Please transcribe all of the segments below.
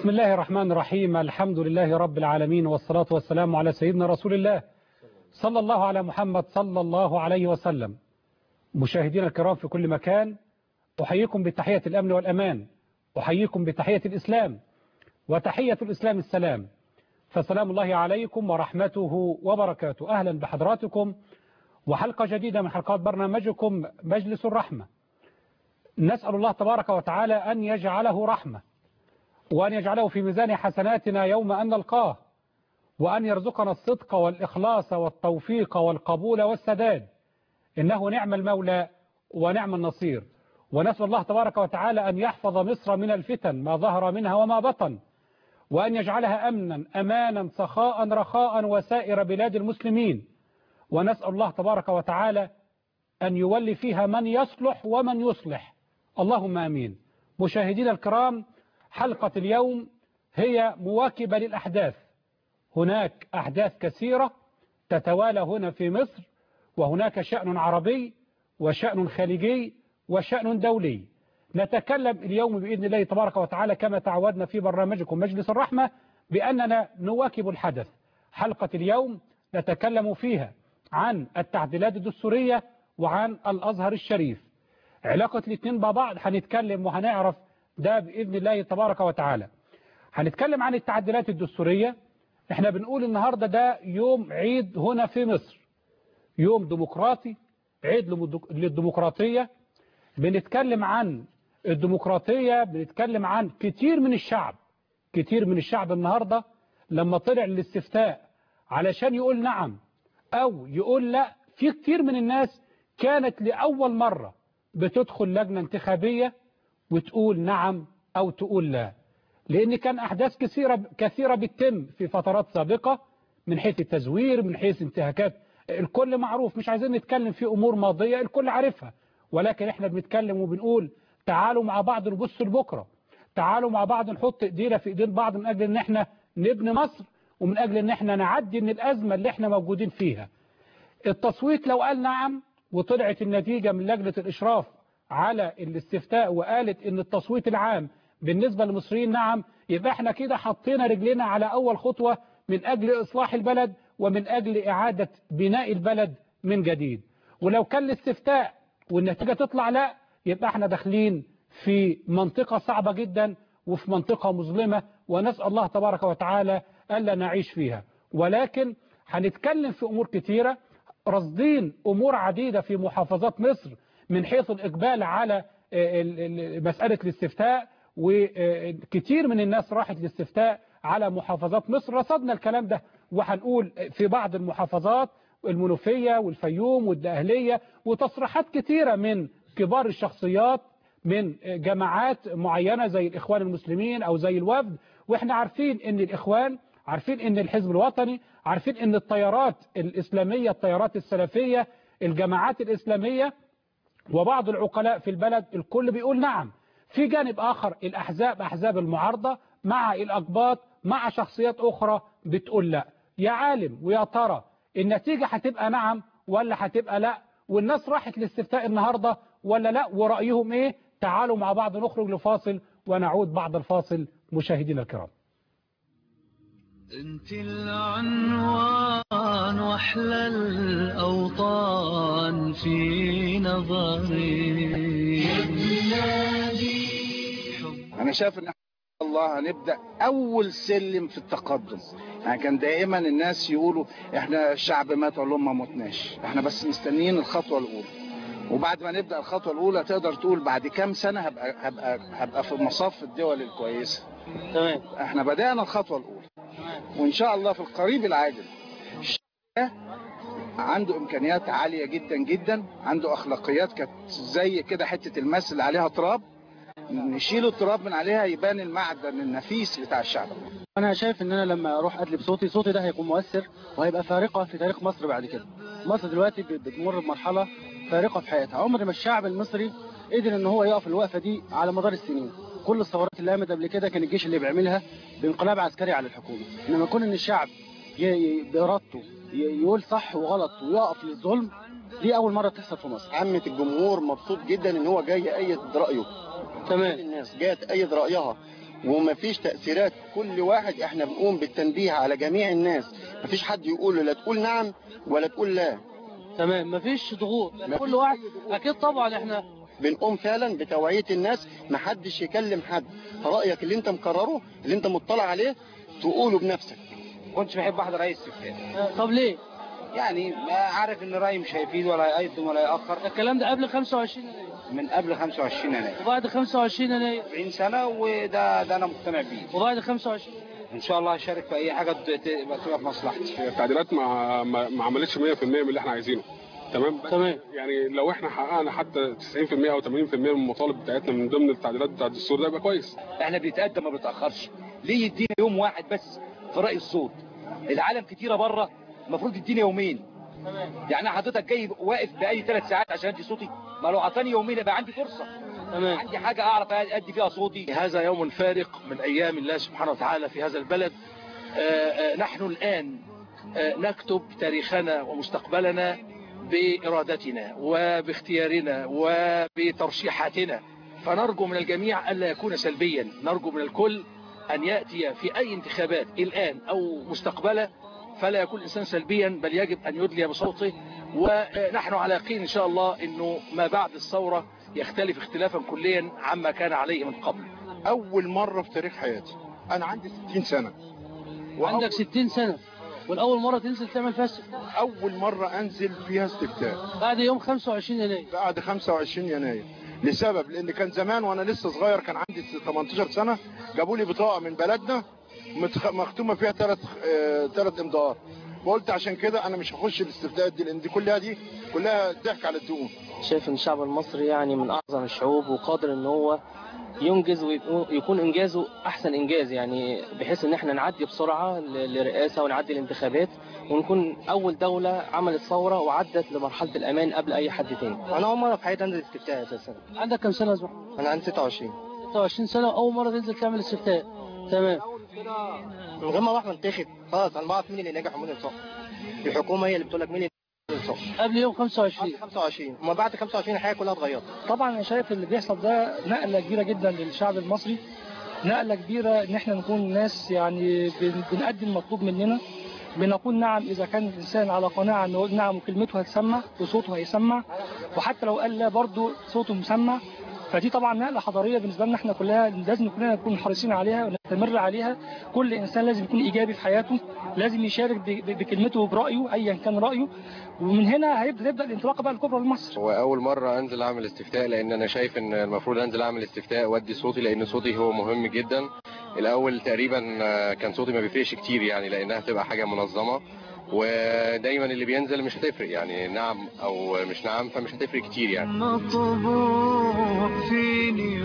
بسم الله الرحمن الرحيم الحمد لله رب العالمين والصلاة والسلام على سيدنا رسول الله صلى الله على محمد صلى الله عليه وسلم مشاهدينا الكرام في كل مكان أحييكم بتحية الأمن والأمان أحييكم بتحية الإسلام وتحية الإسلام السلام فسلام الله عليكم ورحمته وبركاته أهلا بحضراتكم وحلقة جديدة من حلقات برنامجكم مجلس الرحمة نسأل الله تبارك وتعالى أن يجعله رحمة وأن يجعله في ميزان حسناتنا يوم أن نلقاه وأن يرزقنا الصدق والإخلاص والتوفيق والقبول والسداد إنه نعم المولى ونعم النصير ونسأل الله تبارك وتعالى أن يحفظ مصر من الفتن ما ظهر منها وما بطن وأن يجعلها أمنا أمانا سخاء رخاء وسائر بلاد المسلمين ونسأل الله تبارك وتعالى أن يولي فيها من يصلح ومن يصلح اللهم آمين مشاهدينا الكرام حلقة اليوم هي مواكبة للأحداث هناك أحداث كثيرة تتوالى هنا في مصر وهناك شأن عربي وشأن خليجي وشأن دولي نتكلم اليوم بإذن الله تبارك وتعالى كما تعودنا في برنامجكم مجلس الرحمة بأننا نواكب الحدث حلقة اليوم نتكلم فيها عن التعديلات الدستورية وعن الأزهر الشريف علاقة الاثنين ببعض هنتكلم وهنعرف ده بإذن الله تبارك وتعالى هنتكلم عن التعديلات الدستورية احنا بنقول النهاردة ده يوم عيد هنا في مصر يوم ديمقراطي عيد للديمقراطية بنتكلم عن الديمقراطية بنتكلم عن كتير من الشعب كتير من الشعب النهاردة لما طلع للاستفتاء علشان يقول نعم أو يقول لا في كتير من الناس كانت لأول مرة بتدخل لجنة انتخابية وتقول نعم أو تقول لا لأن كان أحداث كثيرة, كثيرة بتتم في فترات سابقة من حيث التزوير من حيث انتهاكات الكل معروف مش عايزين نتكلم في أمور ماضية الكل عارفها ولكن احنا بنتكلم وبنقول تعالوا مع بعض نبص لبكرة تعالوا مع بعض نحط ايدينا في ايدين بعض من اجل ان احنا نبني مصر ومن اجل ان احنا نعدي من الازمة اللي احنا موجودين فيها التصويت لو قال نعم وطلعت النتيجة من لجنة الاشراف على الاستفتاء وقالت ان التصويت العام بالنسبة للمصريين نعم يبقى احنا كده حطينا رجلنا على اول خطوة من اجل اصلاح البلد ومن اجل اعادة بناء البلد من جديد ولو كان الاستفتاء والنتيجة تطلع لا يبقى احنا داخلين في منطقة صعبة جدا وفي منطقة مظلمة ونسأل الله تبارك وتعالى ألا نعيش فيها ولكن هنتكلم في أمور كتيرة رصدين أمور عديدة في محافظات مصر من حيث الإقبال على مسألة الاستفتاء وكتير من الناس راحت الاستفتاء على محافظات مصر رصدنا الكلام ده وهنقول في بعض المحافظات المنوفية والفيوم والدقهلية وتصريحات كتيرة من كبار الشخصيات من جماعات معينة زي الإخوان المسلمين أو زي الوفد وإحنا عارفين إن الإخوان عارفين إن الحزب الوطني عارفين إن التيارات الإسلامية التيارات السلفية الجماعات الإسلامية وبعض العقلاء في البلد الكل بيقول نعم في جانب آخر الأحزاب أحزاب المعارضة مع الأقباط مع شخصيات أخرى بتقول لا يا عالم ويا ترى النتيجة هتبقى نعم ولا هتبقى لا والناس راحت لاستفتاء النهاردة ولا لا ورأيهم ايه تعالوا مع بعض نخرج لفاصل ونعود بعد الفاصل مشاهدينا الكرام انت العنوان واحلى الاوطان في نظري انا شايف ان الله هنبدا اول سلم في التقدم يعني كان دائما الناس يقولوا احنا الشعب مات ولا ما متناش احنا بس مستنيين الخطوه الاولى وبعد ما نبدا الخطوه الاولى تقدر تقول بعد كام سنه هبقى هبقى هبقى في مصاف الدول الكويسه تمام احنا بدانا الخطوه الاولى وان شاء الله في القريب العاجل الشعب عنده امكانيات عاليه جدا جدا عنده اخلاقيات كانت زي كده حته المس اللي عليها تراب نشيل التراب من عليها يبان المعدن النفيس بتاع الشعب انا شايف ان انا لما اروح ادلب صوتي صوتي ده هيكون مؤثر وهيبقى فارقه في تاريخ مصر بعد كده مصر دلوقتي بتمر بمرحله فارقه في حياتها عمر ما الشعب المصري قدر ان هو يقف الوقفه دي على مدار السنين كل الثورات اللي قامت قبل كده كان الجيش اللي بيعملها بانقلاب عسكري على الحكومه انما كون ان الشعب بارادته يقول صح وغلط ويقف للظلم دي اول مره تحصل في مصر عامة الجمهور مبسوط جدا ان هو جاي يأيد رأيه تمام الناس جايه تأيد رأيها ومفيش تأثيرات كل واحد احنا بنقوم بالتنبيه على جميع الناس مفيش حد يقول له لا تقول نعم ولا تقول لا تمام مفيش ضغوط كل واحد اكيد طبعا احنا بنقوم فعلا بتوعية الناس محدش يكلم حد رأيك اللي انت مقرره اللي انت مطلع عليه تقوله بنفسك كنتش بحب احضر اي استفتاء آه، طب ليه يعني ما عارف ان رايي مش هيفيد ولا هيقدم ولا ياخر الكلام ده قبل 25 يناير من قبل 25 يناير وبعد 25 يناير 40 سنه وده ده انا مقتنع بيه وبعد 25 ان شاء الله هشارك في اي حاجه ت- تبقى تبقى في مصلحتي التعديلات ما ما ما عملتش 100% من اللي احنا عايزينه تمام بس تمام. يعني لو احنا حققنا حتى 90% او 80% من المطالب بتاعتنا من ضمن التعديلات بتاع الدستور ده يبقى كويس احنا بنتقدم ما بنتاخرش ليه يدينا يوم واحد بس في راي الصوت العالم كتيره بره المفروض يدينا يومين يعني أنا حضرتك جاي واقف بقالي ثلاث ساعات عشان ادي صوتي ما لو اعطاني يومين يبقى عندي فرصه تمام عندي حاجه اعرف ادي فيها صوتي هذا يوم فارق من أيام الله سبحانه وتعالى في هذا البلد آه، آه، نحن الآن آه، نكتب تاريخنا ومستقبلنا بإرادتنا وباختيارنا وبترشيحاتنا فنرجو من الجميع ألا يكون سلبيا نرجو من الكل أن يأتي في أي انتخابات الآن أو مستقبلا فلا يكون الإنسان سلبيا بل يجب أن يدلي بصوته ونحن على يقين إن شاء الله أنه ما بعد الثورة يختلف اختلافا كليا عما كان عليه من قبل اول مره في تاريخ حياتي انا عندي 60 سنه عندك 60 سنة والأول مرة تنزل تعمل فيها استفتاء اول مره انزل فيها استفتاء بعد يوم 25 يناير بعد 25 يناير لسبب لان كان زمان وانا لسه صغير كان عندي 18 سنه جابوا لي بطاقه من بلدنا متخ- مختومه فيها ثلاث ثلاث امضاءات وقلت عشان كده انا مش هخش الاستفتاءات دي لان دي كلها دي كلها ضحك على الدقون شايف ان الشعب المصري يعني من اعظم الشعوب وقادر ان هو ينجز ويكون انجازه احسن انجاز يعني بحيث ان احنا نعدي بسرعه ل- لرئاسه ونعدي الانتخابات ونكون اول دوله عملت ثوره وعدت لمرحله الامان قبل اي حد تاني انا اول مرة في حياتي انزل استفتاء اساسا عندك كم سنة يا زلمة؟ انا عندي 26 26 سنة وأول مرة تنزل تعمل استفتاء تمام من غير ما اروح منتخب خلاص انا بعرف مين اللي نجح ومين اللي سقط الحكومه هي اللي بتقول لك مين اللي سقط قبل يوم 25 25 وما بعد 25 الحياه كلها اتغيرت طبعا انا شايف اللي بيحصل ده نقله كبيره جدا للشعب المصري نقله كبيره ان احنا نكون ناس يعني بن- بنقدم المطلوب مننا بنقول نعم اذا كان الانسان على قناعه انه يقول نعم وكلمته هتسمع وصوته هيسمع وحتى لو قال لا برضه صوته مسمع فدي طبعا نقله حضاريه بالنسبه لنا احنا كلها لازم كلنا نكون حريصين عليها ونستمر عليها كل انسان لازم يكون ايجابي في حياته لازم يشارك ب- ب- بكلمته وبرايه ايا كان رايه ومن هنا هيبدا تبدا الانطلاقه بقى الكبرى لمصر هو أول مرة أنزل أعمل استفتاء لأن أنا شايف إن المفروض أنزل أعمل استفتاء وأدي صوتي لأن صوتي هو مهم جدا الأول تقريبا آه، كان صوتي ما بيفرقش كتير يعني لأنها تبقى حاجة منظمة ودايما اللي بينزل مش هتفرق يعني نعم أو مش نعم فمش هتفرق كتير يعني مطبوع فيني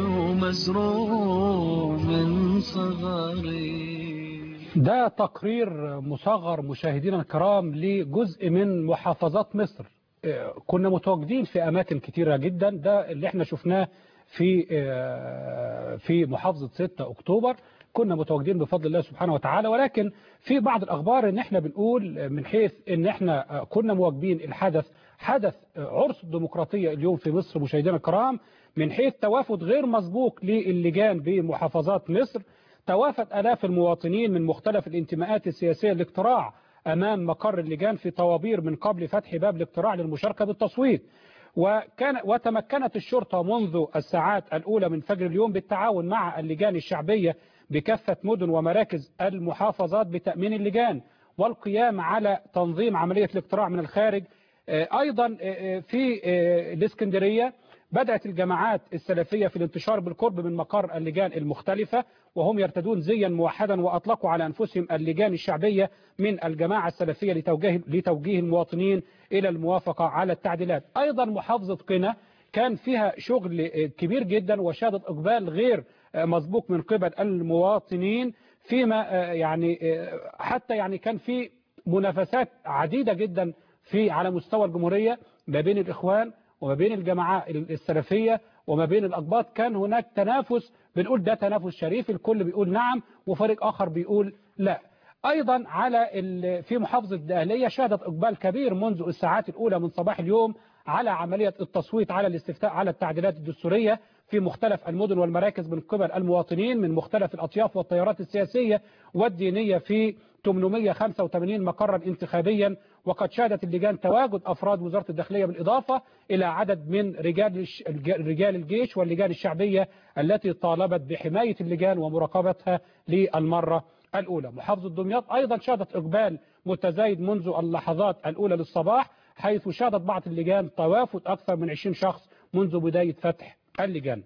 ومزروع من صغري ده تقرير مصغر مشاهدينا الكرام لجزء من محافظات مصر آه، كنا متواجدين في أماكن كتيرة جدا ده اللي احنا شفناه في آه، في محافظة 6 أكتوبر كنا متواجدين بفضل الله سبحانه وتعالى ولكن في بعض الأخبار ان احنا بنقول من حيث ان احنا آه، كنا مواجبين الحدث حدث آه، عرس الديمقراطية اليوم في مصر مشاهدينا الكرام من حيث توافد غير مسبوق للجان بمحافظات مصر توافد آلاف المواطنين من مختلف الانتماءات السياسية الاقتراع أمام مقر اللجان في طوابير من قبل فتح باب الاقتراع للمشاركة بالتصويت وكان وتمكنت الشرطة منذ الساعات الأولى من فجر اليوم بالتعاون مع اللجان الشعبية بكافة مدن ومراكز المحافظات بتأمين اللجان والقيام على تنظيم عملية الاقتراع من الخارج آه، أيضا آه، في آه، الإسكندرية بدأت الجماعات السلفية في الانتشار بالقرب من مقر اللجان المختلفة وهم يرتدون زيا موحدا وأطلقوا على أنفسهم اللجان الشعبية من الجماعة السلفية لتوجيه, لتوجيه المواطنين إلى الموافقة على التعديلات أيضا محافظة قنا كان فيها شغل كبير جدا وشهدت إقبال غير مسبوق من قبل المواطنين فيما يعني حتى يعني كان في منافسات عديدة جدا في على مستوى الجمهورية ما بين الإخوان وما بين الجماعات السلفية وما بين الأقباط كان هناك تنافس بنقول ده تنافس شريف الكل بيقول نعم وفريق آخر بيقول لا أيضا على ال- في محافظة الدقهلية شهدت إقبال كبير منذ الساعات الأولى من صباح اليوم على عملية التصويت على الاستفتاء على التعديلات الدستورية في مختلف المدن والمراكز من قبل المواطنين من مختلف الأطياف والتيارات السياسية والدينية في 885 مقرا انتخابيا وقد شهدت اللجان تواجد أفراد وزارة الداخلية بالإضافة إلى عدد من رجال الش- رجال الجيش واللجان الشعبية التي طالبت بحماية اللجان ومراقبتها للمرة الأولى محافظة دمياط أيضا شهدت إقبال متزايد منذ اللحظات الأولى للصباح حيث شهدت بعض اللجان توافد أكثر من 20 شخص منذ بداية فتح اللجان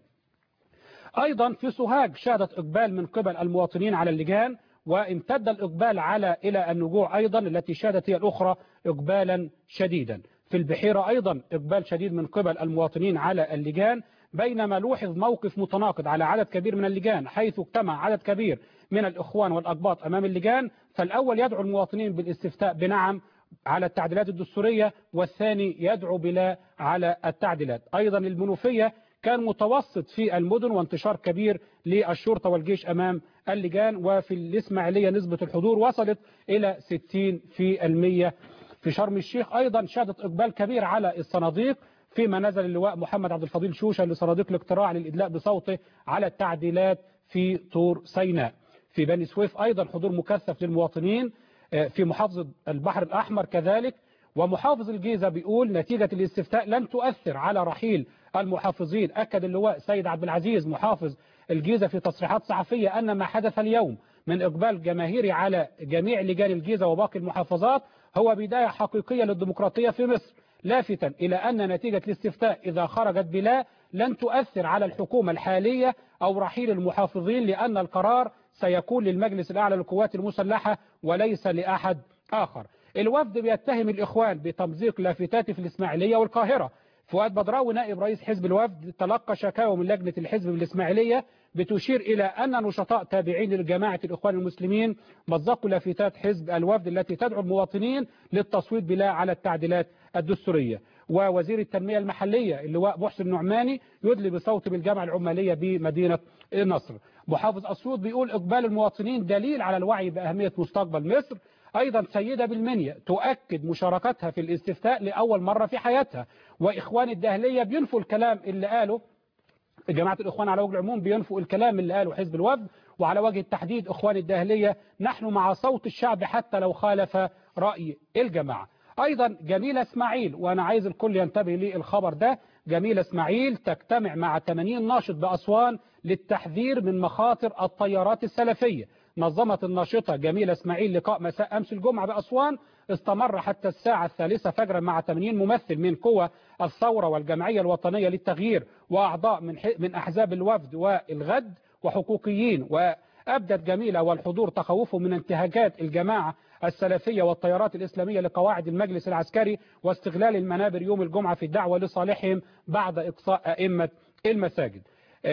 أيضا في سوهاج شهدت إقبال من قبل المواطنين على اللجان وامتد الإقبال على إلى النجوع أيضا التي شهدت هي الأخرى إقبالا شديدا في البحيرة أيضا إقبال شديد من قبل المواطنين على اللجان بينما لوحظ موقف متناقض على عدد كبير من اللجان حيث اجتمع عدد كبير من الإخوان والأقباط أمام اللجان فالأول يدعو المواطنين بالاستفتاء بنعم على التعديلات الدستورية والثاني يدعو بلا على التعديلات أيضا المنوفية كان متوسط في المدن وانتشار كبير للشرطة والجيش أمام اللجان وفي الإسماعيلية نسبة الحضور وصلت إلى 60 في المية في شرم الشيخ أيضا شهدت إقبال كبير على الصناديق فيما نزل اللواء محمد عبد الفضيل شوشة لصناديق الاقتراع للإدلاء بصوته على التعديلات في طور سيناء في بني سويف أيضا حضور مكثف للمواطنين آه، في محافظة البحر الأحمر كذلك ومحافظ الجيزة بيقول نتيجة الاستفتاء لن تؤثر على رحيل المحافظين أكد اللواء سيد عبد العزيز محافظ الجيزة في تصريحات صحفية أن ما حدث اليوم من إقبال جماهيري على جميع لجان الجيزة وباقي المحافظات هو بداية حقيقية للديمقراطية في مصر لافتا إلى أن نتيجة الاستفتاء إذا خرجت بلا لن تؤثر على الحكومة الحالية أو رحيل المحافظين لأن القرار سيكون للمجلس الأعلى للقوات المسلحة وليس لأحد آخر الوفد بيتهم الإخوان بتمزيق لافتات في الإسماعيلية والقاهرة فؤاد بدراوي نائب رئيس حزب الوفد تلقى شكاوى من لجنة الحزب بالإسماعيلية بتشير إلى أن نشطاء تابعين لجماعة الإخوان المسلمين مزقوا لافتات حزب الوفد التي تدعو المواطنين للتصويت بلا على التعديلات الدستورية ووزير التنمية المحلية اللواء محسن النعماني يدلي بصوت بالجامعة العمالية بمدينة النصر محافظ أسيوط بيقول إقبال المواطنين دليل على الوعي بأهمية مستقبل مصر أيضا سيدة بالمنيا تؤكد مشاركتها في الاستفتاء لأول مرة في حياتها وإخوان الدهلية بينفوا الكلام اللي قاله جماعة الإخوان على وجه العموم بينفوا الكلام اللي قاله حزب الوفد وعلى وجه التحديد إخوان الداهلية نحن مع صوت الشعب حتى لو خالف رأي الجماعة أيضا جميلة إسماعيل وأنا عايز الكل ينتبه للخبر ده جميلة إسماعيل تجتمع مع 80 ناشط بأسوان للتحذير من مخاطر الطيارات السلفية نظمت الناشطة جميلة إسماعيل لقاء مساء أمس الجمعة بأسوان استمر حتى الساعة الثالثة فجرا مع 80 ممثل من قوى الثورة والجمعية الوطنية للتغيير وأعضاء من من أحزاب الوفد والغد وحقوقيين وأبدت جميلة والحضور تخوفهم من انتهاكات الجماعة السلفية والتيارات الإسلامية لقواعد المجلس العسكري واستغلال المنابر يوم الجمعة في الدعوة لصالحهم بعد إقصاء أئمة المساجد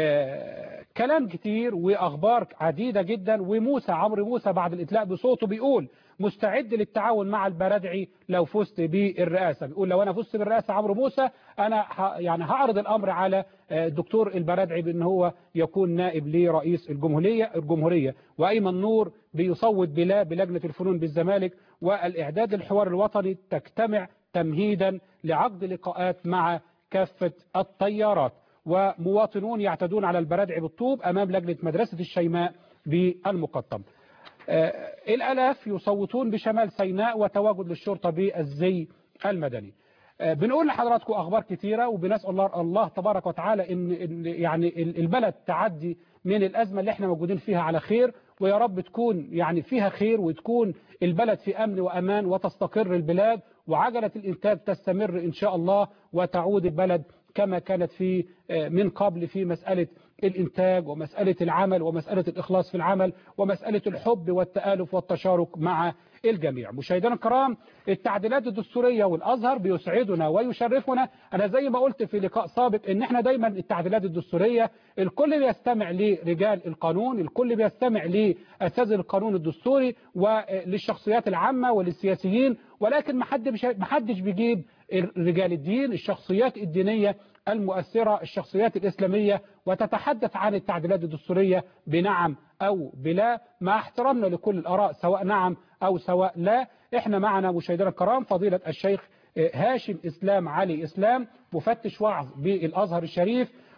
آه كلام كتير وأخبار عديدة جدا وموسى عمرو موسى بعد الإطلاق بصوته بيقول مستعد للتعاون مع البرادعي لو فزت بالرئاسة بيقول لو أنا فزت بالرئاسة عمرو موسى أنا يعني هعرض الأمر على الدكتور البرادعي بأن هو يكون نائب لرئيس الجمهورية الجمهورية وأيمن نور بيصوت بلا بلجنة الفنون بالزمالك والإعداد للحوار الوطني تجتمع تمهيدا لعقد لقاءات مع كافة التيارات ومواطنون يعتدون على البرادعي بالطوب أمام لجنة مدرسة الشيماء بالمقطم آه الألاف يصوتون بشمال سيناء وتواجد للشرطة بالزي المدني آه بنقول لحضراتكم أخبار كثيرة وبنسأل الله, الله تبارك وتعالى إن, إن يعني البلد تعدي من الأزمة اللي احنا موجودين فيها على خير ويا رب تكون يعني فيها خير وتكون البلد في أمن وأمان وتستقر البلاد وعجلة الإنتاج تستمر إن شاء الله وتعود البلد كما كانت في من قبل في مسألة الإنتاج ومسألة العمل ومسألة الإخلاص في العمل ومسألة الحب والتآلف والتشارك مع الجميع مشاهدينا الكرام التعديلات الدستورية والأزهر بيسعدنا ويشرفنا أنا زي ما قلت في لقاء سابق إن احنا دايما التعديلات الدستورية الكل بيستمع لرجال القانون الكل بيستمع لأساس القانون الدستوري وللشخصيات العامة وللسياسيين ولكن ما حدش بيجيب رجال الدين الشخصيات الدينية المؤثرة الشخصيات الإسلامية وتتحدث عن التعديلات الدستورية بنعم أو بلا مع احترامنا لكل الآراء سواء نعم أو سواء لا احنا معنا مشاهدينا الكرام فضيلة الشيخ هاشم إسلام علي إسلام مفتش وعظ بالأزهر الشريف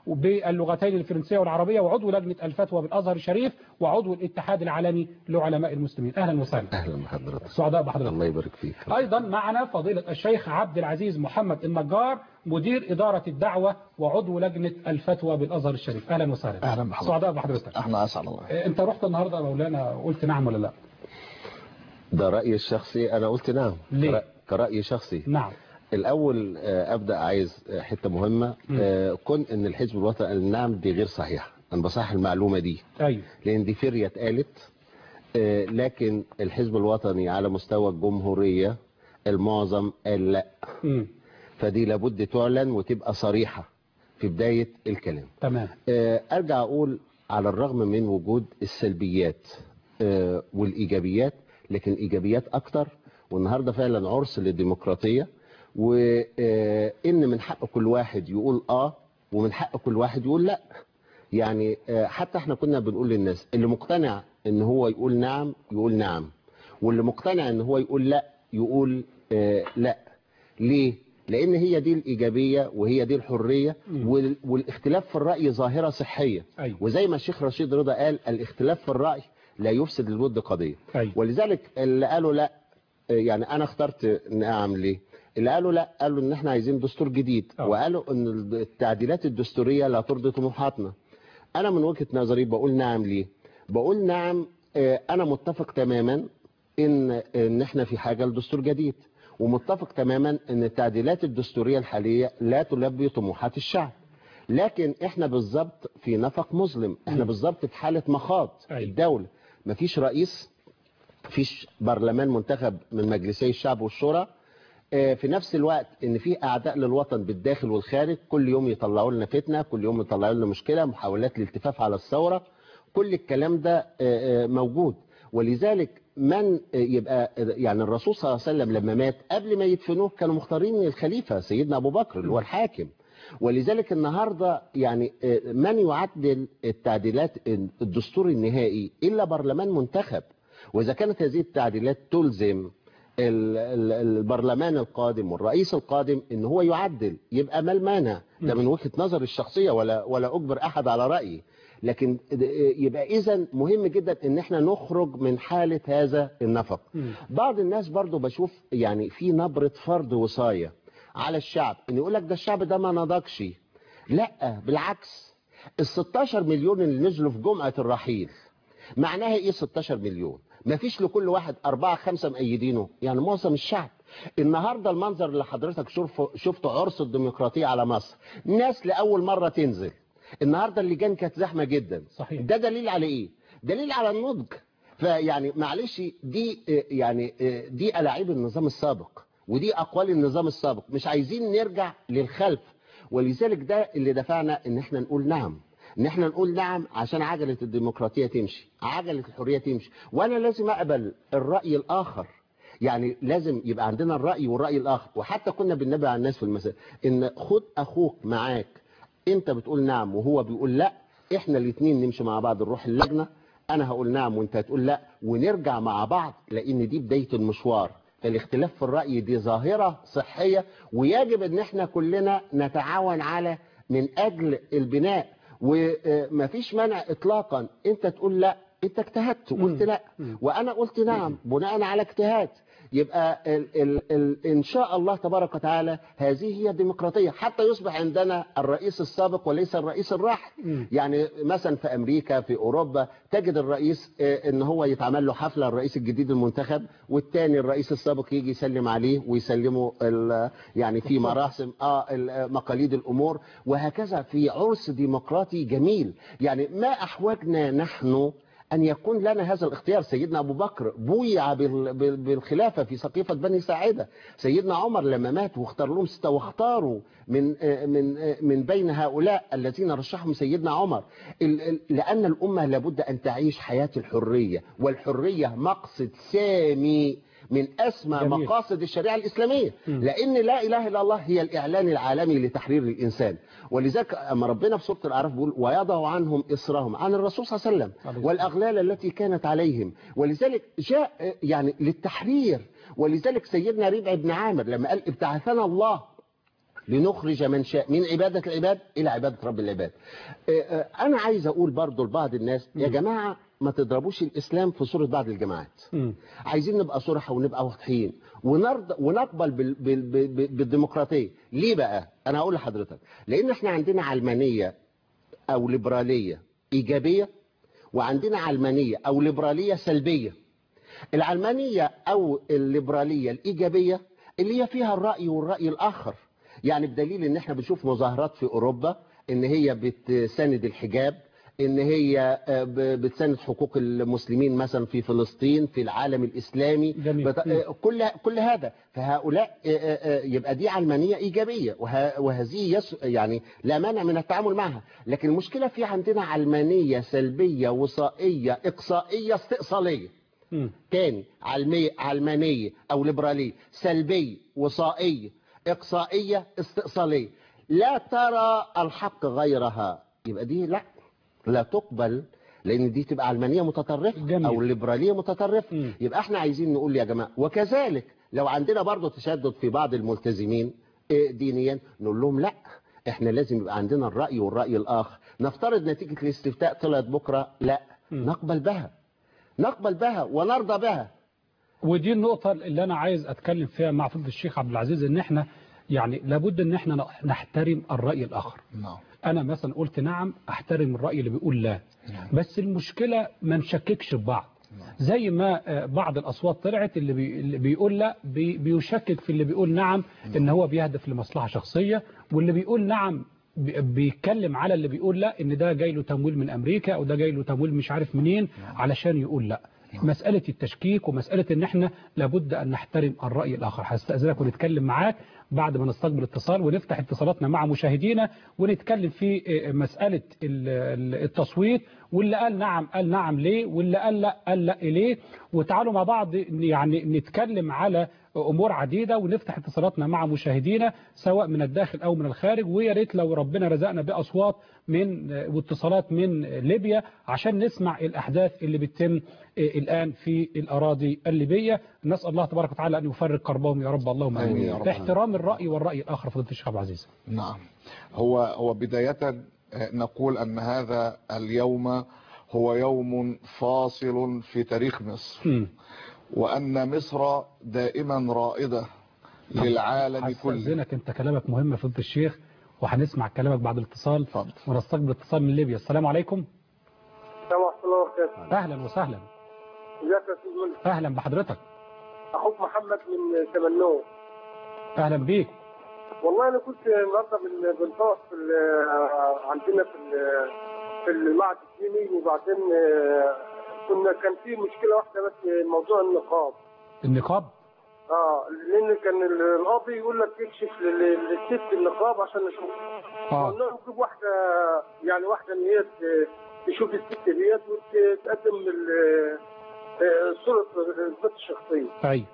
باللغتين الفرنسية والعربية وعضو لجنة الفتوى بالأزهر الشريف وعضو الاتحاد العالمي لعلماء المسلمين أهلا وسهلا اهلا بحضرتك سعداء بحضرتك الله يبارك فيك أيضا معنا فضيلة الشيخ عبد العزيز محمد النجار مدير إدارة الدعوة وعضو لجنة الفتوى بالأزهر الشريف أهلا وسهلا اهلا بحضرتك سعداء بحضرتك احنا اسعد الله إيه، أنت رحت النهاردة يا مولانا قلت نعم ولا لا ده رأيي الشخصي انا قلت نعم ليه؟ كرأ- كرأي شخصي نعم الاول آه، ابدا عايز آه، حته مهمه آه، كون ان الحزب الوطني قال نعم دي غير صحيحه انا بصحح المعلومه دي أيوه لان دي فريه اتقالت آه، لكن الحزب الوطني على مستوى الجمهوريه المعظم قال لا مم. فدي لابد تعلن وتبقى صريحه في بدايه الكلام تمام آه، ارجع اقول على الرغم من وجود السلبيات آه، والايجابيات لكن الايجابيات اكتر والنهارده فعلا عرس للديمقراطيه وان من حق كل واحد يقول اه ومن حق كل واحد يقول لا يعني آه، حتى احنا كنا بنقول للناس اللي مقتنع ان هو يقول نعم يقول نعم واللي مقتنع ان هو يقول لا يقول آه، لا ليه لان هي دي الايجابيه وهي دي الحريه وال- والاختلاف في الراي ظاهره صحيه أيوة. وزي ما الشيخ رشيد رضا قال الاختلاف في الراي لا يفسد للود قضيه أيوة. ولذلك اللي قالوا لا آه، يعني انا اخترت نعم ليه اللي قالوا لا قالوا ان احنا عايزين دستور جديد وقالوا ان التعديلات الدستوريه لا ترضي طموحاتنا انا من وجهه نظري بقول نعم ليه بقول نعم آه، انا متفق تماما ان ان احنا في حاجه لدستور جديد ومتفق تماما ان التعديلات الدستوريه الحاليه لا تلبي طموحات الشعب لكن احنا بالظبط في نفق مظلم احنا بالظبط في حاله مخاض الدوله مفيش رئيس مفيش برلمان منتخب من مجلسي الشعب والشورى آه، في نفس الوقت ان في اعداء للوطن بالداخل والخارج كل يوم يطلعوا لنا فتنه كل يوم يطلعوا لنا مشكله محاولات للالتفاف على الثوره كل الكلام ده آه، آه، موجود ولذلك من آه، يبقى آه، يعني الرسول صلى الله عليه وسلم لما مات قبل ما يدفنوه كانوا مختارين الخليفه سيدنا ابو بكر اللي هو الحاكم ولذلك النهارده يعني آه، من يعدل التعديلات الدستور النهائي الا برلمان منتخب واذا كانت هذه التعديلات تلزم ال- ال- البرلمان القادم والرئيس القادم ان هو يعدل يبقى ما المانع ده من وجهة نظر الشخصية ولا ولا اجبر احد على رأيي لكن د- يبقى اذا مهم جدا ان احنا نخرج من حالة هذا النفق بعض الناس برضو بشوف يعني في نبرة فرض وصاية على الشعب ان يقول لك ده الشعب ده ما نضجش لا بالعكس ال 16 مليون اللي نزلوا في جمعة الرحيل معناها ايه 16 مليون ما فيش لكل واحد أربعة خمسة مأيدينه يعني معظم الشعب النهاردة المنظر اللي حضرتك شوف- شفته عرس الديمقراطية على مصر ناس لأول مرة تنزل النهاردة اللجان كانت زحمة جدا صحيح. ده دليل على ايه دليل على النضج فيعني معلش دي آه، يعني آه، دي ألاعيب النظام السابق ودي أقوال النظام السابق مش عايزين نرجع للخلف ولذلك ده اللي دفعنا ان احنا نقول نعم ان احنا نقول نعم عشان عجلة الديمقراطية تمشي عجلة الحرية تمشي وانا لازم اقبل الرأي الاخر يعني لازم يبقى عندنا الرأي والرأي الاخر وحتى كنا بننبه على الناس في المساء ان خد اخوك معاك انت بتقول نعم وهو بيقول لا احنا الاثنين نمشي مع بعض نروح اللجنة انا هقول نعم وانت هتقول لا ونرجع مع بعض لان دي بداية المشوار فالاختلاف في الرأي دي ظاهرة صحية ويجب ان احنا كلنا نتعاون على من اجل البناء ومفيش مانع اطلاقا انت تقول لا انت اجتهدت وقلت لا وانا قلت نعم بناء على اجتهاد يبقى ال ال ال ان شاء الله تبارك وتعالى هذه هي الديمقراطيه حتى يصبح عندنا الرئيس السابق وليس الرئيس الراحل يعني مثلا في امريكا في اوروبا تجد الرئيس آه، ان هو يتعمل له حفله الرئيس الجديد المنتخب والتاني الرئيس السابق يجي يسلم عليه ويسلمه ال- يعني في مراسم اه ال- مقاليد الامور وهكذا في عرس ديمقراطي جميل يعني ما احوجنا نحن أن يكون لنا هذا الاختيار سيدنا أبو بكر بويع بال- بال- بالخلافة في سقيفة بني ساعدة سيدنا عمر لما مات واختار لهم ستة واختاروا من آه، من آه، من بين هؤلاء الذين رشحهم سيدنا عمر ال- ال- لأن الأمة لابد أن تعيش حياة الحرية والحرية مقصد سامي من أسمى جميل. مقاصد الشريعة الإسلامية لأن لا إله إلا الله هي الإعلان العالمي لتحرير الإنسان ولذلك أما ربنا في سورة الأعراف بيقول ويضع عنهم إصرهم عن الرسول صلى الله عليه وسلم والأغلال التي كانت عليهم ولذلك جاء آه، يعني للتحرير ولذلك سيدنا ربع بن عامر لما قال ابتعثنا الله لنخرج من شاء من عبادة العباد إلى عبادة رب العباد آه، آه، أنا عايز أقول برضو لبعض الناس يا جماعة ما تضربوش الإسلام في صورة بعض الجماعات عايزين نبقى صراحة ونبقى واضحين ونرضى ونقبل بال بال بال بالديمقراطية ليه بقى أنا هقول لحضرتك لأن احنا عندنا علمانية أو ليبرالية إيجابية وعندنا علمانية أو ليبرالية سلبية العلمانية أو الليبرالية الإيجابية اللي هي فيها الرأي والرأي الآخر يعني بدليل ان احنا بنشوف مظاهرات في أوروبا ان هي بتساند الحجاب ان هي آه، ب- بتساند حقوق المسلمين مثلا في فلسطين في العالم الإسلامي بت... آه، كل كل هذا فهؤلاء آه، آه، آه، يبقى دي علمانية إيجابية وه... وهذه يس... يعني لا مانع من التعامل معها لكن المشكلة في عندنا علمانية سلبية وصائية إقصائية استئصالية تاني علمية علمانية أو ليبرالية سلبية وصائية إقصائية استئصالية لا ترى الحق غيرها يبقى دي لا لا تقبل لأن دي تبقى علمانية متطرفة أو ليبرالية متطرفة يبقى احنا عايزين نقول يا جماعة وكذلك لو عندنا برضه تشدد في بعض الملتزمين إيه، دينيا نقول لهم لا احنا لازم يبقى عندنا الرأي والرأي الآخر نفترض نتيجة الاستفتاء طلعت بكرة لا نقبل بها نقبل بها ونرضى بها ودي النقطة اللي أنا عايز أتكلم فيها مع فضل الشيخ عبد العزيز إن إحنا يعني لابد إن إحنا نحترم الرأي الآخر نعم أنا مثلا قلت نعم أحترم الرأي اللي بيقول لا بس المشكلة ما نشككش في بعض زي ما آه، بعض الأصوات طلعت اللي, بي اللي بيقول لا بي بيشكك في اللي بيقول نعم إن هو بيهدف لمصلحة شخصية واللي بيقول نعم بي- بيتكلم على اللي بيقول لا إن ده جاي له تمويل من أمريكا أو ده جاي له تمويل مش عارف منين علشان يقول لا مسألة التشكيك ومسألة ان احنا لابد ان نحترم الرأي الاخر هستأذنك ونتكلم معاك بعد ما نستقبل اتصال ونفتح اتصالاتنا مع مشاهدينا ونتكلم في آه، مسألة ال- ال- التصويت واللي قال نعم قال نعم ليه واللي قال لا قال لا ليه وتعالوا مع بعض يعني نتكلم على امور عديده ونفتح اتصالاتنا مع مشاهدينا سواء من الداخل او من الخارج ويا ريت لو ربنا رزقنا باصوات من واتصالات من ليبيا عشان نسمع الاحداث اللي بتتم الان في الاراضي الليبيه نسال الله تبارك وتعالى ان يفرج كربهم يا رب اللهم آمين يا امين رب. احترام الراي والراي الاخر فضيله الشيخ عبد العزيز نعم هو هو بداية آه، نقول أن هذا اليوم هو يوم فاصل في تاريخ مصر وأن مصر دائما رائدة للعالم كله استاذنك انت كلامك مهم يا فضيله الشيخ وهنسمع كلامك بعد الاتصال ونستقبل اتصال من ليبيا السلام عليكم السلام ورحمة الله وبركاته اهلا وسهلا ازيك يا استاذ ملك اهلا بحضرتك اخوك محمد من تمنوه اهلا بيك والله انا كنت النهارده بن- بنطوف في ال- عندنا في ال- في المعهد الديني وبعدين آه، كنا كان في مشكله واحده بس موضوع النقاب النقاب اه لان كان ال- القاضي يقول لك اكشف لل- للست النقاب عشان نشوف اه قلنا له نجيب واحده يعني واحده ان هي ت- تشوف الست ديت وتقدم ال- آه، صوره الذات الشخصيه ايوه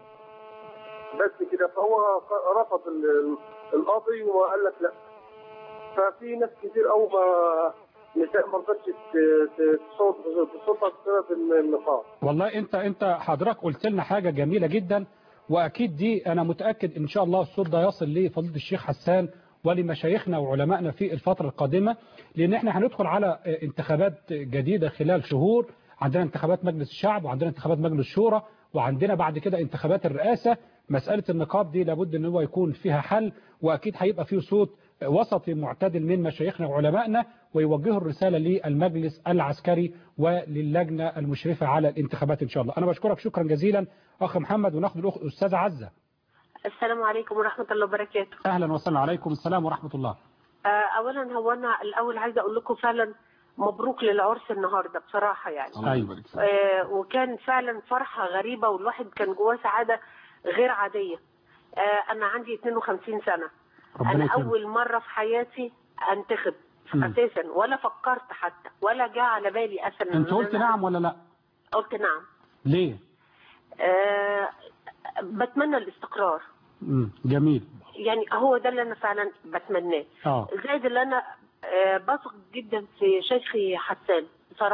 بس كده فهو ق- رفض ال- القاضي وقال لك لا ففي ناس كتير قوي ما نساء ما رضتش ت- ت- تصوت بصوتها بسبب النقاب والله انت انت حضرتك قلت لنا حاجه جميله جدا واكيد دي انا متاكد ان شاء الله الصوت ده يصل لفضيله الشيخ حسان ولمشايخنا وعلمائنا في الفتره القادمه لان احنا هندخل على انتخابات جديده خلال شهور عندنا انتخابات مجلس الشعب وعندنا انتخابات مجلس الشورى وعندنا بعد كده انتخابات الرئاسه مساله النقاب دي لابد ان هو يكون فيها حل واكيد هيبقى فيه صوت وسطي معتدل من مشايخنا وعلمائنا ويوجهوا الرساله للمجلس العسكري وللجنه المشرفه على الانتخابات ان شاء الله انا بشكرك شكرا جزيلا اخ محمد وناخد الاخت استاذه عزه السلام عليكم ورحمة الله وبركاته اهلا وسهلا عليكم السلام ورحمه الله آه، أولا هو أنا الأول عايزة أقول لكم فعلا مبروك للعرس النهاردة بصراحة يعني ايوه آه، وكان فعلا فرحة غريبة والواحد كان جواه سعادة غير عادية آه، أنا عندي 52 سنة ربنا أنا يكرمك. أول مرة في حياتي أنتخب مم. أساسا ولا فكرت حتى ولا جاء على بالي أساسا انت إن قلت أنا- نعم ولا لا قلت نعم ليه آه، بتمنى الاستقرار مم. جميل يعني هو ده اللي انا فعلا بتمناه اه زائد اللي انا آه، بثق جدا في شيخي حسان بصراحه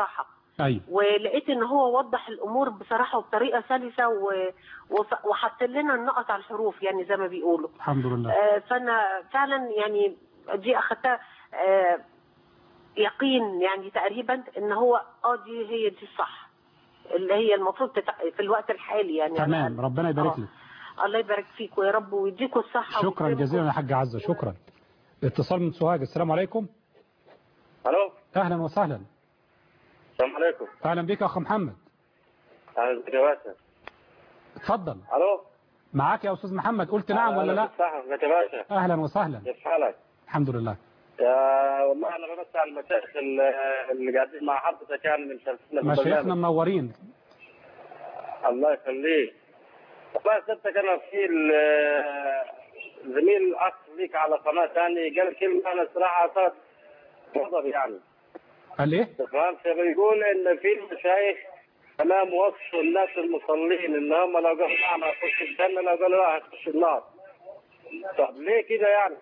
ايوه ولقيت ان هو وضح الامور بصراحه وبطريقه سلسه و... وف- وحط لنا النقط على الحروف يعني زي ما بيقولوا الحمد لله آه، فانا فعلا يعني دي اخدتها آه، يقين يعني تقريبا ان هو اه دي هي دي الصح اللي هي المفروض تتع... في الوقت الحالي يعني على تمام الأقل. ربنا يبارك آه. لك الله يبارك فيكم يا رب ويديكم الصحه شكرا ويكرمكم. جزيلا يا حاج عزة شكرا اتصال من سوهاج السلام عليكم الو اهلا وسهلا السلام عليكم اهلا بك يا اخ محمد اهلا بك يا باشا اتفضل الو معاك يا استاذ محمد قلت نعم ولا لا صح ازيك يا باشا اهلا وسهلا كيف حالك؟ الحمد لله يا والله انا بمسي على المشايخ اللي- اللي قاعدين مع حضرتك يعني من شرفنا مشايخنا منورين الله يخليك والله سبتك انا في ال- زميل اخ ليك على قناه ثانيه قال كلمه انا صراحه صارت غضب يعني قال ايه تمام فبيقول ان في المشايخ تمام وصفوا الناس المصلين ان هم لو قالوا نعم هتخش الجنه لو قالوا لا هتخش النار طب ليه كده يعني؟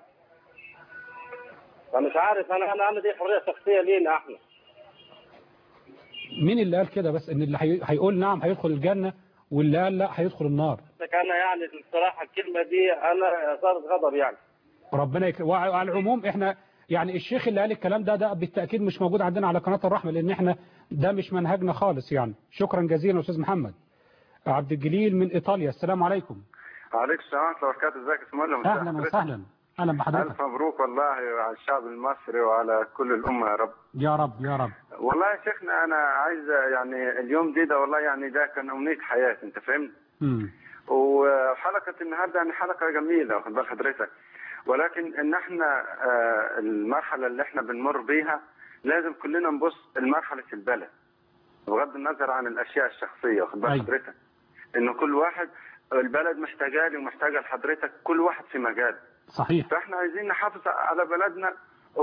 فمش عارف انا انا انا دي حريه شخصيه لينا احنا مين اللي قال كده بس ان اللي هي- هيقول نعم هيدخل الجنة واللي قال لا هيدخل النار لك انا يعني الصراحه الكلمه دي انا صارت غضب يعني ربنا يكرم وعلى العموم احنا يعني الشيخ اللي قال الكلام ده ده بالتأكيد مش موجود عندنا على قناة الرحمة لان احنا ده مش منهجنا خالص يعني شكرا جزيلا يا استاذ محمد عبد الجليل من ايطاليا السلام عليكم عليك السلام ورحمة الله وبركاته ازيك يا اسم الله اهلا وسهلا اهلا بحضرتك ألف مبروك والله على الشعب المصري وعلى كل الأمة يا رب يا رب يا رب والله يا شيخنا أنا عايز يعني اليوم دي ده والله يعني ده كان أمنية حياة أنت فهمت مم. وحلقة النهاردة يعني حلقة جميلة واخد بال حضرتك ولكن إن احنا آه، المرحلة اللي احنا بنمر بيها لازم كلنا نبص لمرحلة البلد بغض النظر عن الأشياء الشخصية واخد بال أيوة. حضرتك إنه كل واحد البلد محتاجة لي ومحتاجة لحضرتك كل واحد في مجال صحيح فاحنا عايزين نحافظ على بلدنا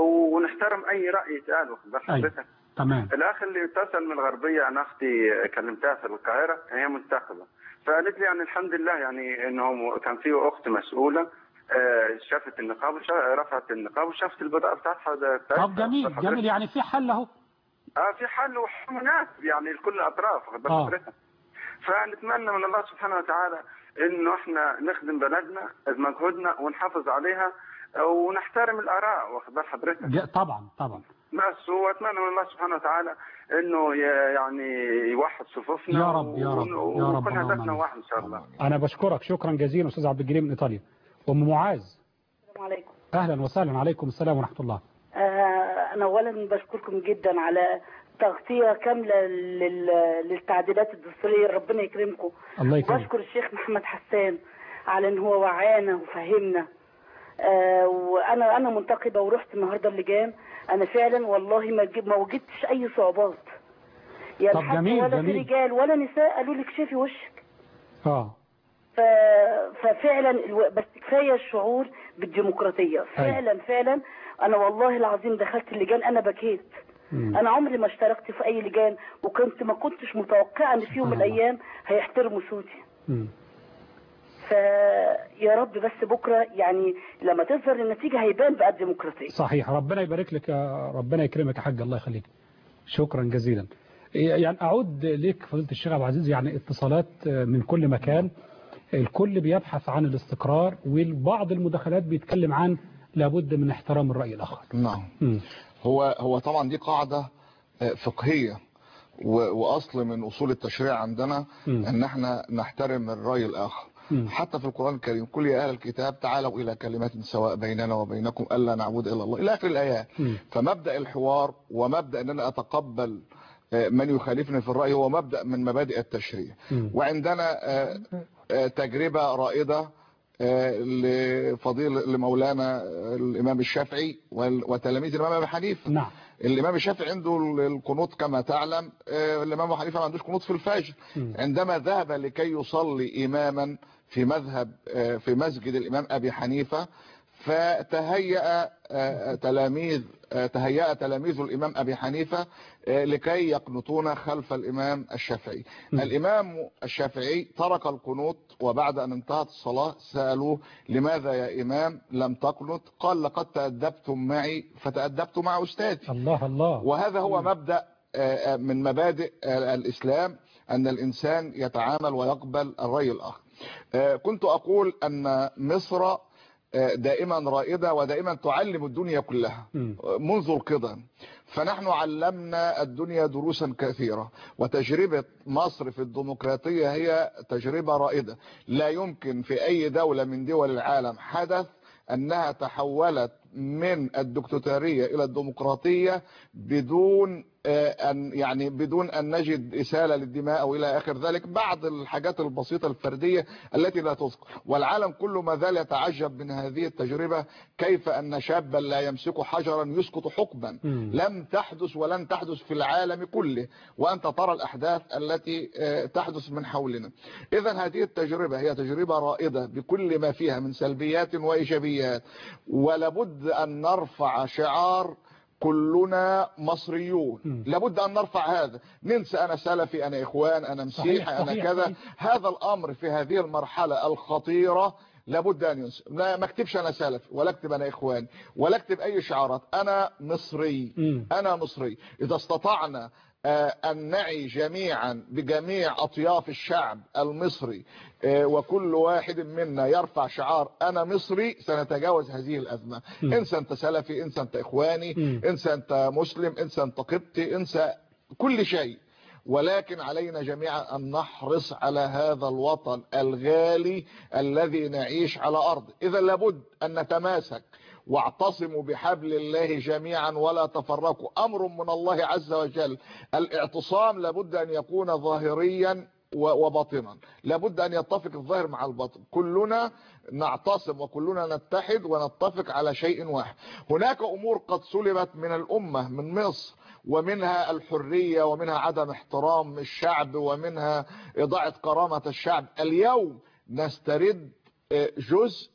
ونحترم اي راي يتقال واخد بال أيوة. حضرتك تمام الاخ اللي اتصل من الغربيه انا اختي كلمتها في القاهره هي منتخبه فقالت لي يعني الحمد لله يعني انه كان في اخت مسؤوله آه، شافت النقاب وشا- رفعت النقاب وشافت البطاقه بتاعتها بتاعتها طب جميل جميل يعني في حل اهو اه في حل وحل مناسب يعني لكل الاطراف واخد بال آه. حضرتك فنتمنى من الله سبحانه وتعالى انه احنا نخدم بلدنا بمجهودنا ونحافظ عليها ونحترم الاراء واخد بال حضرتك ج- طبعا طبعا بس واتمنى من الله سبحانه وتعالى انه ي- يعني يوحد صفوفنا يا رب يا رب ون- يا رب ويكون اللهم هدفنا آمين. واحد ان شاء الله انا بشكرك شكرا جزيلا استاذ عبد الجليل من ايطاليا ام معاذ السلام عليكم اهلا وسهلا عليكم السلام ورحمه الله آه، أنا أولا بشكركم جدا على تغطية كاملة لل- للتعديلات الدستورية ربنا يكرمكم الله يكرمك. بشكر الشيخ محمد حسان على إن هو وعانا وفهمنا آه، وأنا أنا منتقبة ورحت النهاردة اللجان أنا فعلا والله ما جب- ما وجدتش أي صعوبات يعني طب حتى جميل، ولا في جميل. رجال ولا نساء قالوا لي اكشفي وشك اه ف... ففعلا الو... بس كفايه الشعور بالديمقراطيه فعلا فعلا انا والله العظيم دخلت اللجان انا بكيت مم. انا عمري ما اشتركت في اي لجان وكنت ما كنتش متوقعه ان في يوم من الايام هيحترموا صوتي مم. فيا رب بس بكره يعني لما تظهر النتيجه هيبان بقى الديمقراطيه صحيح ربنا يبارك لك يا ربنا يكرمك يا حاج الله يخليك شكرا جزيلا يعني اعود ليك فضيله الشيخ عبد العزيز يعني اتصالات من كل مكان الكل بيبحث عن الاستقرار وبعض المداخلات بيتكلم عن لابد من احترام الراي الاخر نعم مم. هو هو طبعا دي قاعدة آه، فقهية و- وأصل من أصول التشريع عندنا مم. أن احنا نحترم الرأي الآخر مم. حتى في القرآن الكريم كل يا أهل الكتاب تعالوا إلى كلمات سواء بيننا وبينكم ألا نعبد إلا الله إلى آخر الآيات مم. فمبدأ الحوار ومبدأ أن أنا أتقبل آه، من يخالفني في الرأي هو مبدأ من مبادئ التشريع مم. وعندنا آه، آه، تجربة رائدة آه، لفضيل لمولانا آه، الإمام الشافعي وال- وتلاميذ الإمام أبي حنيفة نعم الإمام الشافعي عنده القنوط كما تعلم آه، الإمام أبو حنيفة ما عندوش قنوط في الفجر مم. عندما ذهب لكي يصلي إماما في مذهب آه، في مسجد الإمام أبي حنيفة فتهيأ آه، تلاميذ آه، تهيأ تلاميذ الإمام أبي حنيفة آه، لكي يقنطون خلف الإمام الشافعي الإمام الشافعي ترك القنوط وبعد أن انتهت الصلاة سألوه لماذا يا إمام لم تقنط قال لقد تأدبتم معي فتأدبت مع أستاذي الله الله وهذا هو مبدأ آه، من مبادئ آه، الإسلام أن الإنسان يتعامل ويقبل الرأي الآخر آه، كنت أقول أن مصر آه، دائما رائدة ودائما تعلم الدنيا كلها منذ القدم فنحن علمنا الدنيا دروسا كثيرة وتجربة مصر في الديمقراطية هي تجربة رائدة لا يمكن في أي دولة من دول العالم حدث أنها تحولت من الدكتاتورية إلى الديمقراطية بدون آه، أن يعني بدون أن نجد إسالة للدماء أو إلى آخر ذلك بعض الحاجات البسيطة الفردية التي لا تذكر والعالم كله ما زال يتعجب من هذه التجربة كيف أن شابا لا يمسك حجرا يسقط حقبا لم تحدث ولن تحدث في العالم كله وأنت ترى الأحداث التي آه، تحدث من حولنا إذا هذه التجربة هي تجربة رائدة بكل ما فيها من سلبيات وإيجابيات ولابد أن نرفع شعار كلنا مصريون لابد أن نرفع هذا ننسى أنا سلفي أنا إخوان أنا مسيحي صحيح، أنا صحيح، كذا صحيح. هذا الأمر في هذه المرحلة الخطيرة لابد أن ينسى لا ما اكتبش أنا سلفي ولا اكتب أنا إخوان ولا اكتب أي شعارات أنا مصري أنا مصري إذا استطعنا آه، أن نعي جميعا بجميع أطياف الشعب المصري آه، وكل واحد منا يرفع شعار أنا مصري سنتجاوز هذه الأزمة انسى أنت سلفي انسى أنت إخواني انسى أنت مسلم انسى أنت قبطي انسى كل شيء ولكن علينا جميعا أن نحرص على هذا الوطن الغالي الذي نعيش على أرضه إذا لابد أن نتماسك واعتصموا بحبل الله جميعا ولا تفرقوا أمر من الله عز وجل الاعتصام لابد أن يكون ظاهريا و- وباطنا لابد أن يتفق الظاهر مع الباطن كلنا نعتصم وكلنا نتحد ونتفق على شيء واحد هناك أمور قد سلبت من الأمة من مصر ومنها الحرية ومنها عدم احترام الشعب ومنها إضاعة كرامة الشعب اليوم نسترد آه، جزء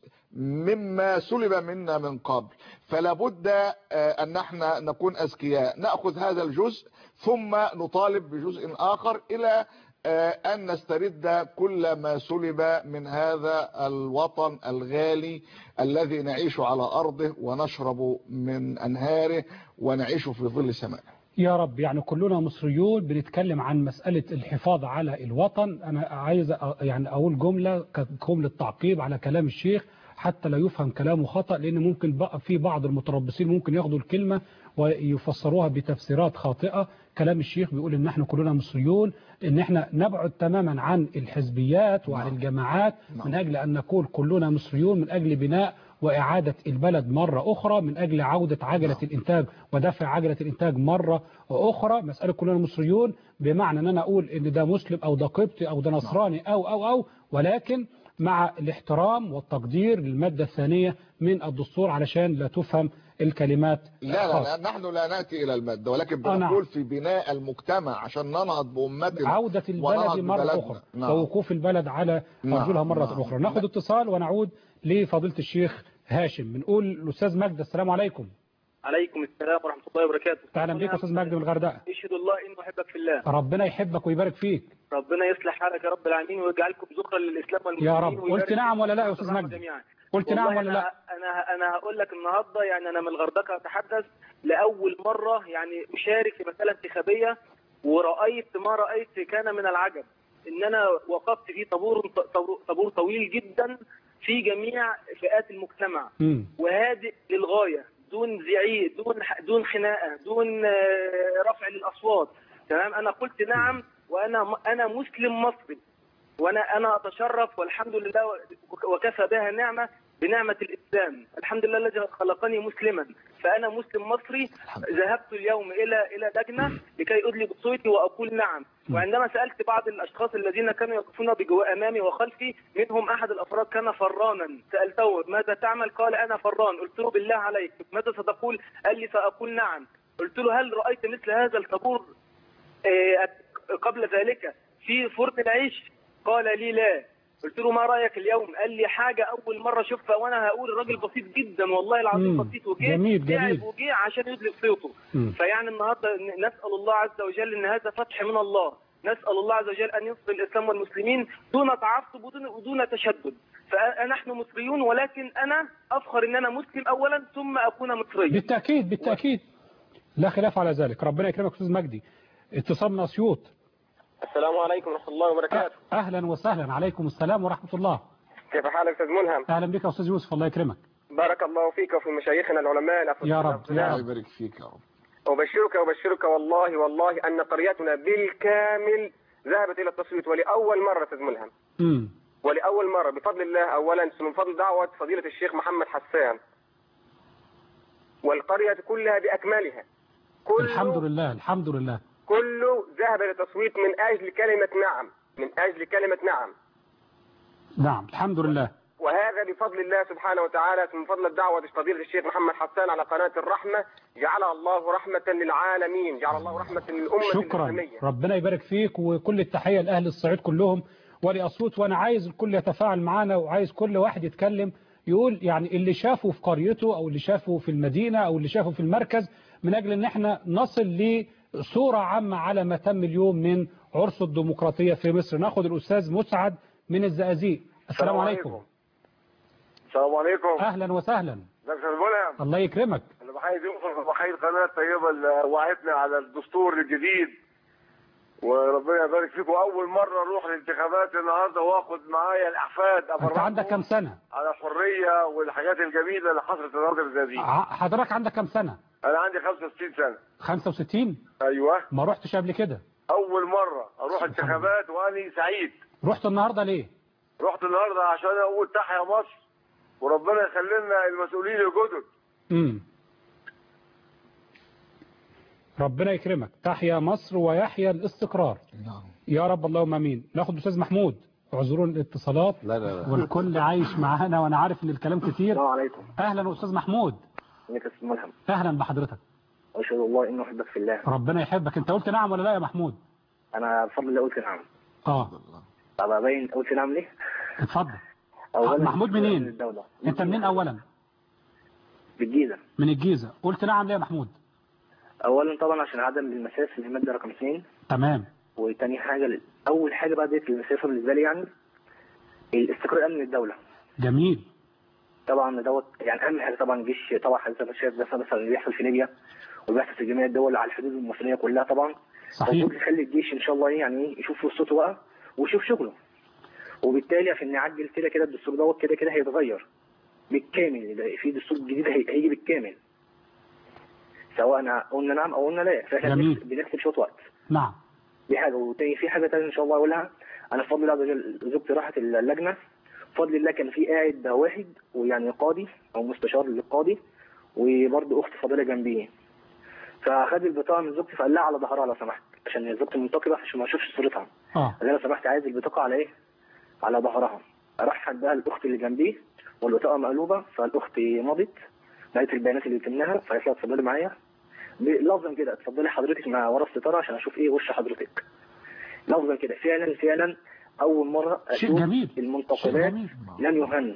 مما سلب منا من قبل فلا بد آه، أن احنا نكون أذكياء نأخذ هذا الجزء ثم نطالب بجزء آخر إلى آه، أن نسترد كل ما سلب من هذا الوطن الغالي الذي نعيش على أرضه ونشرب من أنهاره ونعيش في ظل سمائه يا رب يعني كلنا مصريون بنتكلم عن مسألة الحفاظ على الوطن أنا عايز أ- يعني أقول جملة كجملة تعقيب على كلام الشيخ حتى لا يفهم كلامه خطأ لأن ممكن بقى في بعض المتربصين ممكن ياخدوا الكلمة ويفسروها بتفسيرات خاطئة كلام الشيخ بيقول إن احنا كلنا مصريون إن احنا نبعد تماما عن الحزبيات وعن الجماعات من أجل أن نكون كلنا مصريون من أجل بناء وإعادة البلد مرة أخرى من أجل عودة عجلة الإنتاج ودفع عجلة الإنتاج مرة أخرى مسألة كلنا مصريون بمعنى أن أنا أقول إن ده مسلم أو ده قبطي أو ده نصراني أو أو أو ولكن مع الاحترام والتقدير للمادة الثانية من الدستور علشان لا تفهم الكلمات لا خاصة. لا, لا نحن لا نأتي إلى المادة ولكن آه، نعم. بنقول في بناء المجتمع عشان ننهض بأمتنا عودة البلد وننهض مرة ببلدنا. أخرى نعم. ووقوف البلد على نعم، أرجلها مرة نعم. أخرى ناخد اتصال ونعود لفضيلة الشيخ هاشم بنقول الأستاذ مجد السلام عليكم عليكم السلام ورحمة الله وبركاته أهلا بيك يا أستاذ مجد من الغردقة اشهد الله إنه أحبك في الله ربنا يحبك ويبارك فيك ربنا يصلح حالك يا رب العالمين ويجعلكم ذكرا للإسلام والمسلمين يا رب ويبارك قلت نعم ولا لا يا فيكم أستاذ ورحمة مجدي جميعا. قلت والله نعم ولا أنا لا أنا أنا هقول لك النهاردة يعني أنا من الغردقة أتحدث لأول مرة يعني أشارك في مسألة انتخابية ورأيت ما رأيت كان من العجب إن أنا وقفت في طابور طابور طويل جدا في جميع فئات المجتمع وهادئ للغايه دون زعيق دون دون خناقه دون آه، رفع للاصوات تمام انا قلت نعم وانا انا مسلم مصري وانا انا اتشرف والحمد لله وكفى بها نعمه بنعمه الاسلام الحمد لله الذي خلقني مسلما فانا مسلم مصري ذهبت اليوم الى الى لجنه لكي ادلي بصوتي واقول نعم وعندما سالت بعض الاشخاص الذين كانوا يقفون بجواء امامي وخلفي منهم احد الافراد كان فرانا سالته ماذا تعمل قال انا فران قلت له بالله عليك ماذا ستقول قال لي ساقول نعم قلت له هل رايت مثل هذا الطابور آه، قبل ذلك في فرن العيش قال لي لا قلت له ما رايك اليوم قال لي حاجه اول مره اشوفها وانا هقول الراجل بسيط جدا والله العظيم مم. بسيط وجه جميل، تعب جميل. وجه عشان يدلق صوته مم. فيعني النهارده ن- نسال الله عز وجل ان هذا فتح من الله نسال الله عز وجل ان ينصر الاسلام والمسلمين دون تعصب ودون ودون تشدد فنحن مصريون ولكن انا افخر ان انا مسلم اولا ثم اكون مصريا بالتأكيد بالتأكيد لا خلاف على ذلك ربنا يكرمك أستاذ مجدي اتصال من اسيوط السلام عليكم ورحمة الله وبركاته اهلا وسهلا عليكم السلام ورحمه الله كيف حالك أستاذ ملهم اهلا بك يا استاذ يوسف الله يكرمك بارك الله فيك وفي مشايخنا العلماء الأفاضل يا رب يا الله رب يبارك فيك يا رب أبشرك أبشرك والله والله أن قريتنا بالكامل ذهبت إلى التصويت ولأول مرة أستاذ ملهم امم ولأول مرة بفضل الله أولا من فضل دعوة فضيلة الشيخ محمد حسان والقرية كلها بأكملها الحمد لله الحمد لله كله ذهب إلى التصويت من أجل كلمة نعم من أجل كلمة نعم نعم الحمد لله وهذا بفضل الله سبحانه وتعالى من فضل الدعوة فضيلة الشيخ محمد حسان على قناة الرحمة جعلها الله رحمة للعالمين جعل الله رحمة للأمة شكرا الإسلامية ربنا يبارك فيك وكل التحية لأهل الصعيد كلهم ولأصوت وأنا عايز الكل يتفاعل معنا وعايز كل واحد يتكلم يقول يعني اللي شافه في قريته أو اللي شافه في المدينة أو اللي شافه في المركز من أجل أن احنا نصل لصورة عامة على ما تم اليوم من عرس الديمقراطية في مصر ناخد الأستاذ مسعد من الزقازيق السلام عليكم السلام عليكم أهلا وسهلا دكتور ملهم الله يكرمك انا بحيي ضيوفك وبحيي القناه الطيبه اللي وعدتنا على الدستور الجديد وربنا يبارك فيكم اول مره اروح الانتخابات النهارده واخد معايا الاحفاد أنت عندك كم سنة على الحريه والحاجات الجميله اللي حصلت النهارده في الزقازيق ع- حضرتك عندك كم سنة انا عندي 65 سنه 65 ايوه ما رحتش قبل كده اول مره اروح انتخابات واني سعيد رحت النهاردة ليه رحت النهارده عشان اقول تحيا مصر وربنا يخلي لنا المسؤولين الجدد امم ربنا يكرمك تحيا مصر ويحيا الاستقرار يا رب اللهم امين ناخد استاذ محمود اعذرون الاتصالات لا لا لا والكل عايش معانا وانا عارف ان الكلام كتير السلام عليكم اهلا استاذ محمود ازيك يا استاذ ملهم اهلا بحضرتك اشهد الله انه احبك في الله ربنا يحبك انت قلت نعم ولا لا يا محمود انا بفضل الله قلت نعم اه طب ابين قلت نعم ليه؟ اتفضل اولا محمود منين؟ الدولة. انت منين اولا بالجيزه من الجيزه قلت نعم ليه يا محمود اولا طبعا عشان عدم المسافه اللي هي الماده رقم اثنين تمام وتاني حاجه اول حاجه بقى ديت المسافه بالنسبه لي يعني الاستقرار امن الدوله جميل طبعا دوت يعني اهم حاجه طبعا الجيش طبعا حضرتك ما شايف ده مثلا اللي بيحصل في ليبيا وبيحصل في جميع الدول على الحدود المصريه كلها طبعا صحيح. المفروض يخلي الجيش ان شاء الله يعني إيه يشوف فرصته بقى ويشوف شغله وبالتالي عشان نعدل كده كده الدستور دوت كده كده هيتغير بالكامل ده في دستور جديد هي- هيجي بالكامل سواء قلنا نعم او قلنا لا فاحنا جميل. بنكسب- بنكسب شويه وقت نعم دي حاجه وتاني في حاجه تانية ان شاء الله اقولها انا بفضل الله عز وجل زوجتي راحت اللجنه بفضل الله كان في قاعد واحد ويعني قاضي او مستشار للقاضي وبرضه اخت فاضله جنبي فاخد البطاقه من زوجتي فقال لها على ظهرها لو سمحت عشان زوجتي منتقبه عشان ما اشوفش صورتها اه قال لها لو سمحت عايز البطاقه على ايه؟ على ظهرها راح حدها الاخت اللي جنبي والبطاقه مقلوبه فالاخت مضت لقيت البيانات اللي يتمناها فقالت لها اتفضلي معايا لفظا كده اتفضلي حضرتك مع ورا الستاره عشان اشوف ايه وش حضرتك لفظا كده فعلا فعلا اول مره شيء اشوف جميل. شيء المنتقبات جميل. لم يهن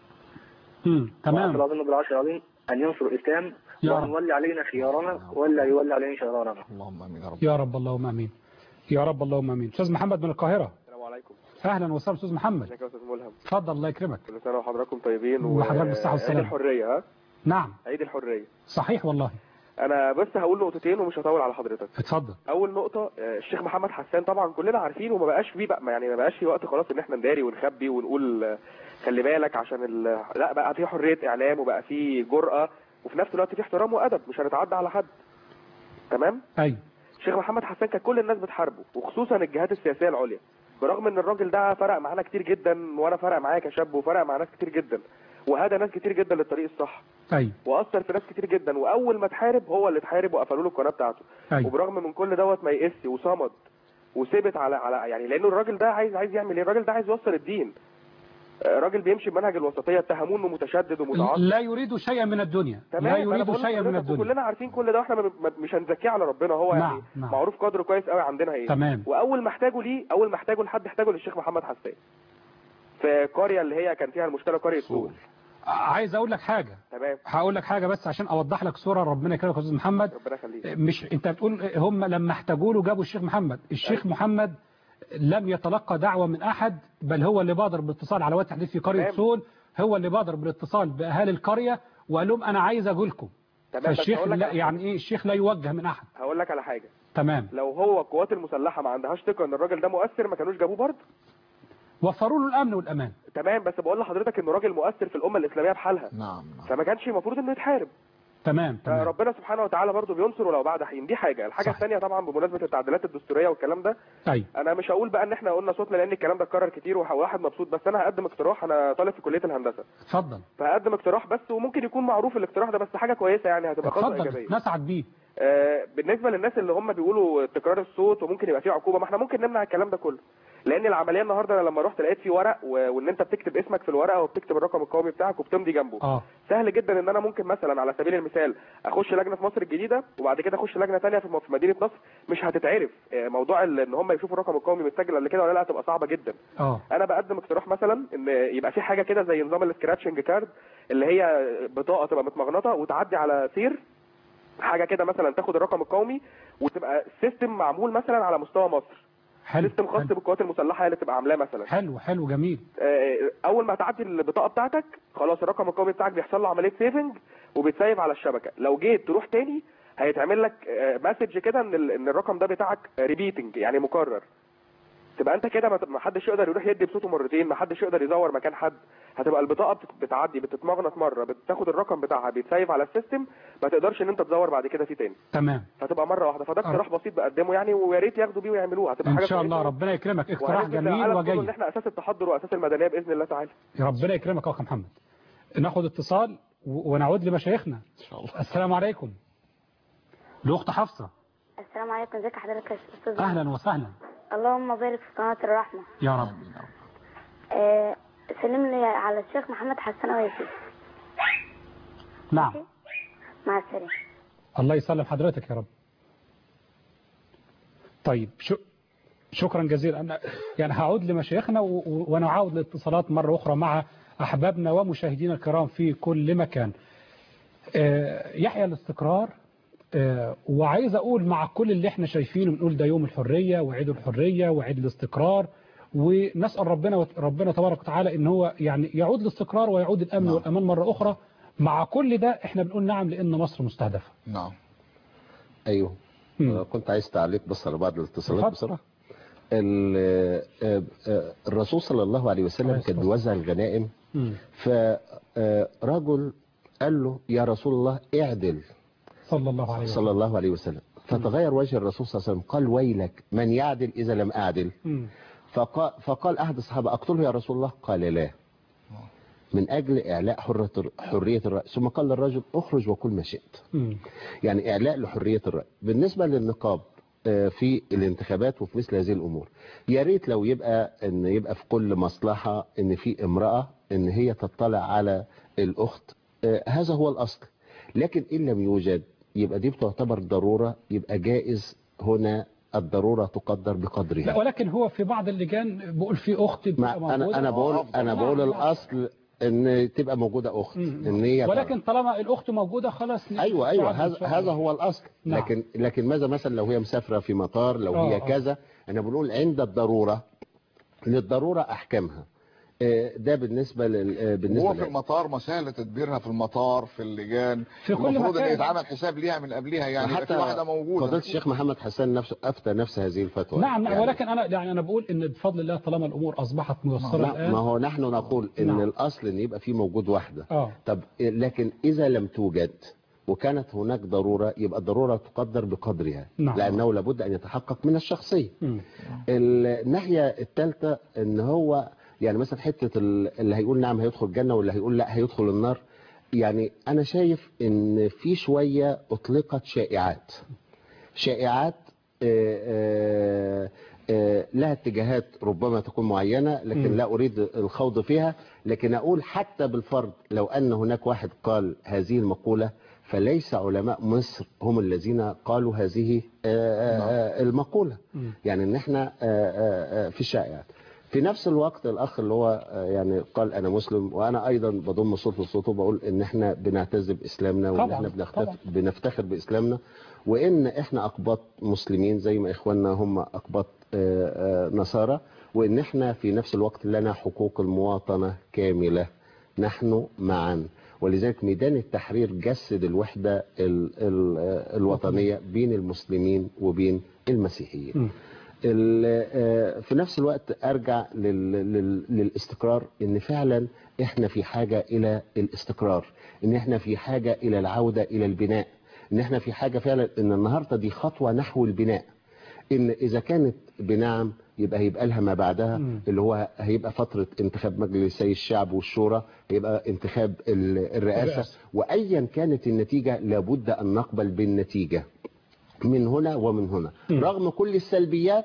امم تمام العظيم رب العرش العظيم ان ينصر الاسلام يا وان رب. يولي علينا خيارنا ولا يولي علينا شرارنا اللهم امين يا رب يا رب اللهم امين يا رب اللهم امين استاذ محمد من القاهره السلام عليكم اهلا وسهلا استاذ محمد ازيك يا استاذ ملهم اتفضل الله يكرمك كل سنه وحضراتكم طيبين وحضرتك بالصحة عيد والسلامة. الحريه ها نعم عيد الحريه صحيح والله انا بس هقول نقطتين ومش هطول على حضرتك اتفضل اول نقطه آه، الشيخ محمد حسان طبعا كلنا عارفين وما بقاش فيه بقى يعني ما بقاش في وقت خلاص ان احنا نداري ونخبي ونقول آه، خلي بالك عشان ال... لا بقى في حريه اعلام وبقى في جرأه وفي نفس الوقت في احترام وادب مش هنتعدى على حد تمام ايوه الشيخ محمد حسان كان كل الناس بتحاربه وخصوصا الجهات السياسيه العليا برغم ان الراجل ده فرق معانا كتير جدا وانا فرق معايا كشاب وفرق مع ناس كتير جدا وهدى ناس كتير جدا للطريق الصح ايوه واثر في ناس كتير جدا واول ما اتحارب هو اللي اتحارب وقفلوا له القناه بتاعته أيوة. وبرغم من كل دوت ما يقس وصمد وثبت على على يعني لانه الراجل ده عايز عايز يعمل ايه الراجل ده عايز يوصل الدين آه، راجل بيمشي بمنهج الوسطيه اتهموه انه متشدد ومتعصب لا يريد شيئا من الدنيا لا تمام أنا يريد بقول شيئا من لحضرتك الدنيا وكلنا عارفين كل ده واحنا ما- ما- مش هنزكيه على ربنا هو نعم، يعني نعم. معروف قدره كويس قوي عندنا ايه تمام. واول ما احتاجه ليه اول ما احتاجه لحد احتاجه للشيخ محمد حسان في قريه اللي هي كان فيها المشكله قريه سور عايز اقول لك حاجه تمام هقول لك حاجه بس عشان اوضح لك صوره ربنا يكرمك يا استاذ محمد ربنا يخليك مش انت بتقول هم لما احتاجوا له جابوا الشيخ محمد الشيخ محمد لم يتلقى دعوة من أحد بل هو اللي بادر بالاتصال على وقت تحديث في قرية تمام. سول هو اللي بادر بالاتصال بأهالي القرية وقال لهم أنا عايز أقول لكم تمام بس فالشيخ هقول لك لا على- يعني ايه الشيخ لا يوجه من احد هقول لك على حاجه تمام لو هو القوات المسلحه ما عندهاش ثقه ان الراجل ده مؤثر ما كانوش جابوه برضه وفروا له الامن والامان تمام بس بقول لحضرتك انه راجل مؤثر في الامه الاسلاميه بحالها نعم فما كانش المفروض انه يتحارب تمام تمام فربنا سبحانه وتعالى برضه بينصر ولو بعد حين دي حاجه الحاجه الثانيه طبعا بمناسبه التعديلات الدستوريه والكلام ده ايوه انا مش هقول بقى ان احنا قلنا صوتنا لان الكلام ده اتكرر كتير وواحد مبسوط بس انا هقدم اقتراح انا طالب في كليه الهندسه اتفضل فهقدم اقتراح بس وممكن يكون معروف الاقتراح ده بس حاجه كويسه يعني هتبقى خطوه اتفضل ايجابيه نسعد بيه آه، بالنسبه للناس اللي هم بيقولوا تكرار الصوت وممكن يبقى فيه عقوبه ما احنا ممكن نمنع الكلام ده كله لان العمليه النهارده انا لما رحت لقيت في ورق و- وان انت بتكتب اسمك في الورقه وبتكتب الرقم القومي بتاعك وبتمضي جنبه اه سهل جدا ان انا ممكن مثلا على سبيل المثال اخش لجنه في مصر الجديده وبعد كده اخش لجنه ثانيه في م- في مدينه نصر مش هتتعرف آه، موضوع ال- ان هم يشوفوا الرقم القومي متسجل قبل كده ولا لا هتبقى صعبه جدا اه انا بقدم اقتراح مثلا ان يبقى في حاجه كده زي نظام السكراتشنج كارد اللي هي بطاقه تبقى متمغنطه وتعدي على سير حاجه كده مثلا تاخد الرقم القومي وتبقى سيستم معمول مثلا على مستوى مصر حلو سيستم خاص بالقوات المسلحه هي اللي تبقى عاملاه مثلا حلو حلو جميل آه، اول ما تعدي البطاقه بتاعتك خلاص الرقم القومي بتاعك بيحصل له عمليه سيفنج وبيتسيف على الشبكه لو جيت تروح تاني هيتعمل لك مسج كده ان ال- ان الرقم ده بتاعك ريبيتنج يعني مكرر تبقى انت كده ما ما حدش يقدر يروح يدي بصوته مرتين ما حدش يقدر يزور مكان حد هتبقى البطاقه بت- بتعدي بتتمغنط مره بتاخد الرقم بتاعها بيتسيف على السيستم ما تقدرش ان انت تزور بعد كده فيه تاني تمام فتبقى مره واحده فده اقتراح بسيط بقدمه يعني ويا ريت ياخدوا بيه ويعملوه هتبقى ان حاجه شاء الله كويسة. ربنا يكرمك اقتراح وهنثبت جميل للعالم كله ان وجيد احنا اساس التحضر واساس المدنيه باذن الله تعالى ربنا يكرمك يا اخ محمد ناخد اتصال و- ونعود لمشايخنا ان شاء الله السلام عليكم الاخت حفصه السلام عليكم ازيك حضرتك يا استاذ اهلا وسهلا اللهم بارك في قناه الرحمه يا رب آه سلم لي على الشيخ محمد حسن وياسي نعم مع السلامه الله يسلم حضرتك يا رب طيب شو شكرا جزيلا أنا يعني هعود لمشايخنا و- و- ونعاود الاتصالات مرة أخرى مع أحبابنا ومشاهدينا الكرام في كل مكان آه، يحيى الاستقرار آه، وعايز أقول مع كل اللي احنا شايفينه بنقول ده يوم الحرية وعيد الحرية وعيد الاستقرار ونسأل ربنا ربنا تبارك وتعالى ان هو يعني يعود الاستقرار ويعود الأمن والأمان مرة أخرى مع كل ده احنا بنقول نعم لأن مصر مستهدفة نعم ايوه أنا كنت عايز تعليق بس على بعض الاتصالات اتفضل. بصراحه ال- آه، آه، الرسول صلى الله عليه وسلم كان بيوزع الغنائم فرجل قال له يا رسول الله اعدل صلى الله عليه وسلم صلى الله عليه وسلم فتغير وجه الرسول صلى الله عليه وسلم قال ويلك من يعدل إذا لم أعدل مم. فقال, فقال أحد الصحابة أقتله يا رسول الله قال لا من أجل إعلاء حرة حرية الرأي ثم قال للرجل اخرج وكل ما شئت مم. يعني إعلاء لحرية الرأي بالنسبة للنقاب آه، في الانتخابات وفي مثل هذه الأمور يا ريت لو يبقى ان يبقى في كل مصلحة ان في امرأة ان هي تطلع على الأخت آه، هذا هو الأصل لكن إن لم يوجد يبقى دي بتعتبر ضرورة يبقى جائز هنا الضرورة تقدر بقدرها لا ولكن هو في بعض اللجان بيقول في اخت بتبقى ما انا موجودة. انا بقول انا نعم، بقول نعم. الاصل ان تبقى موجوده اخت ان هي ولكن طالما الاخت موجوده خلاص ايوه ايوه نعم، إن هذا شاء الله. هذا هو الاصل نعم. لكن لكن ماذا مثلا لو هي مسافره في مطار لو آه، هي آه. كذا انا بنقول عند الضروره للضروره احكامها آه، ده بالنسبه لل آه، بالنسبه هو في لل- المطار مسائل تدبيرها في المطار في اللجان في كل المفروض ان مكان. يتعمل حساب ليها من قبلها يعني يبقى في واحده موجوده فضيله الشيخ محمد حسان نفسه افتى نفس هذه الفتوى نعم نعم يعني ولكن انا يعني انا بقول ان بفضل الله طالما الامور اصبحت ميسره لا الان ما هو نحن نقول ان نعم. الاصل ان يبقى في موجود واحده اه طب لكن إذا لم توجد وكانت هناك ضرورة يبقى الضرورة تقدر بقدرها نعم. لأنه لابد أن يتحقق من الشخصية مم. الناحية الثالثة أن هو يعني مثلا حتة ال- اللي هيقول نعم هيدخل الجنة واللي هيقول لا هيدخل النار يعني أنا شايف أن في شوية أطلقت شائعات شائعات آه، آه، آه، لها اتجاهات ربما تكون معينة لكن مم. لا أريد الخوض فيها لكن أقول حتى بالفرض لو أن هناك واحد قال هذه المقولة فليس علماء مصر هم الذين قالوا هذه آه، آه، المقولة مم. يعني ان احنا آه، آه، آه، في الشائعات في نفس الوقت الاخ اللي هو آه، يعني قال انا مسلم وانا ايضا بضم صوت لصوته بقول ان احنا بنعتز باسلامنا وان طبعاً، احنا طبعاً. بنفتخر, بنفتخر باسلامنا وان احنا اقباط مسلمين زي ما اخواننا هم اقباط آه، آه، نصارى وان احنا في نفس الوقت لنا حقوق المواطنة كاملة نحن معا ولذلك ميدان التحرير جسد الوحدة ال ال الوطنية بين المسلمين وبين المسيحيين ال- آه، في نفس الوقت ارجع لل- لل- للاستقرار ان فعلا احنا في حاجة الى الاستقرار ان احنا في حاجة الى العودة الى البناء ان احنا في حاجة فعلا ان النهاردة دي خطوة نحو البناء ان اذا كانت بنعم يبقى هيبقى لها ما بعدها اللي هو هيبقى فترة انتخاب مجلسي الشعب والشورى هيبقى انتخاب ال- الرئاسة الرئاسة. وايا كانت النتيجة لابد ان نقبل بالنتيجة من هنا ومن هنا رغم كل السلبيات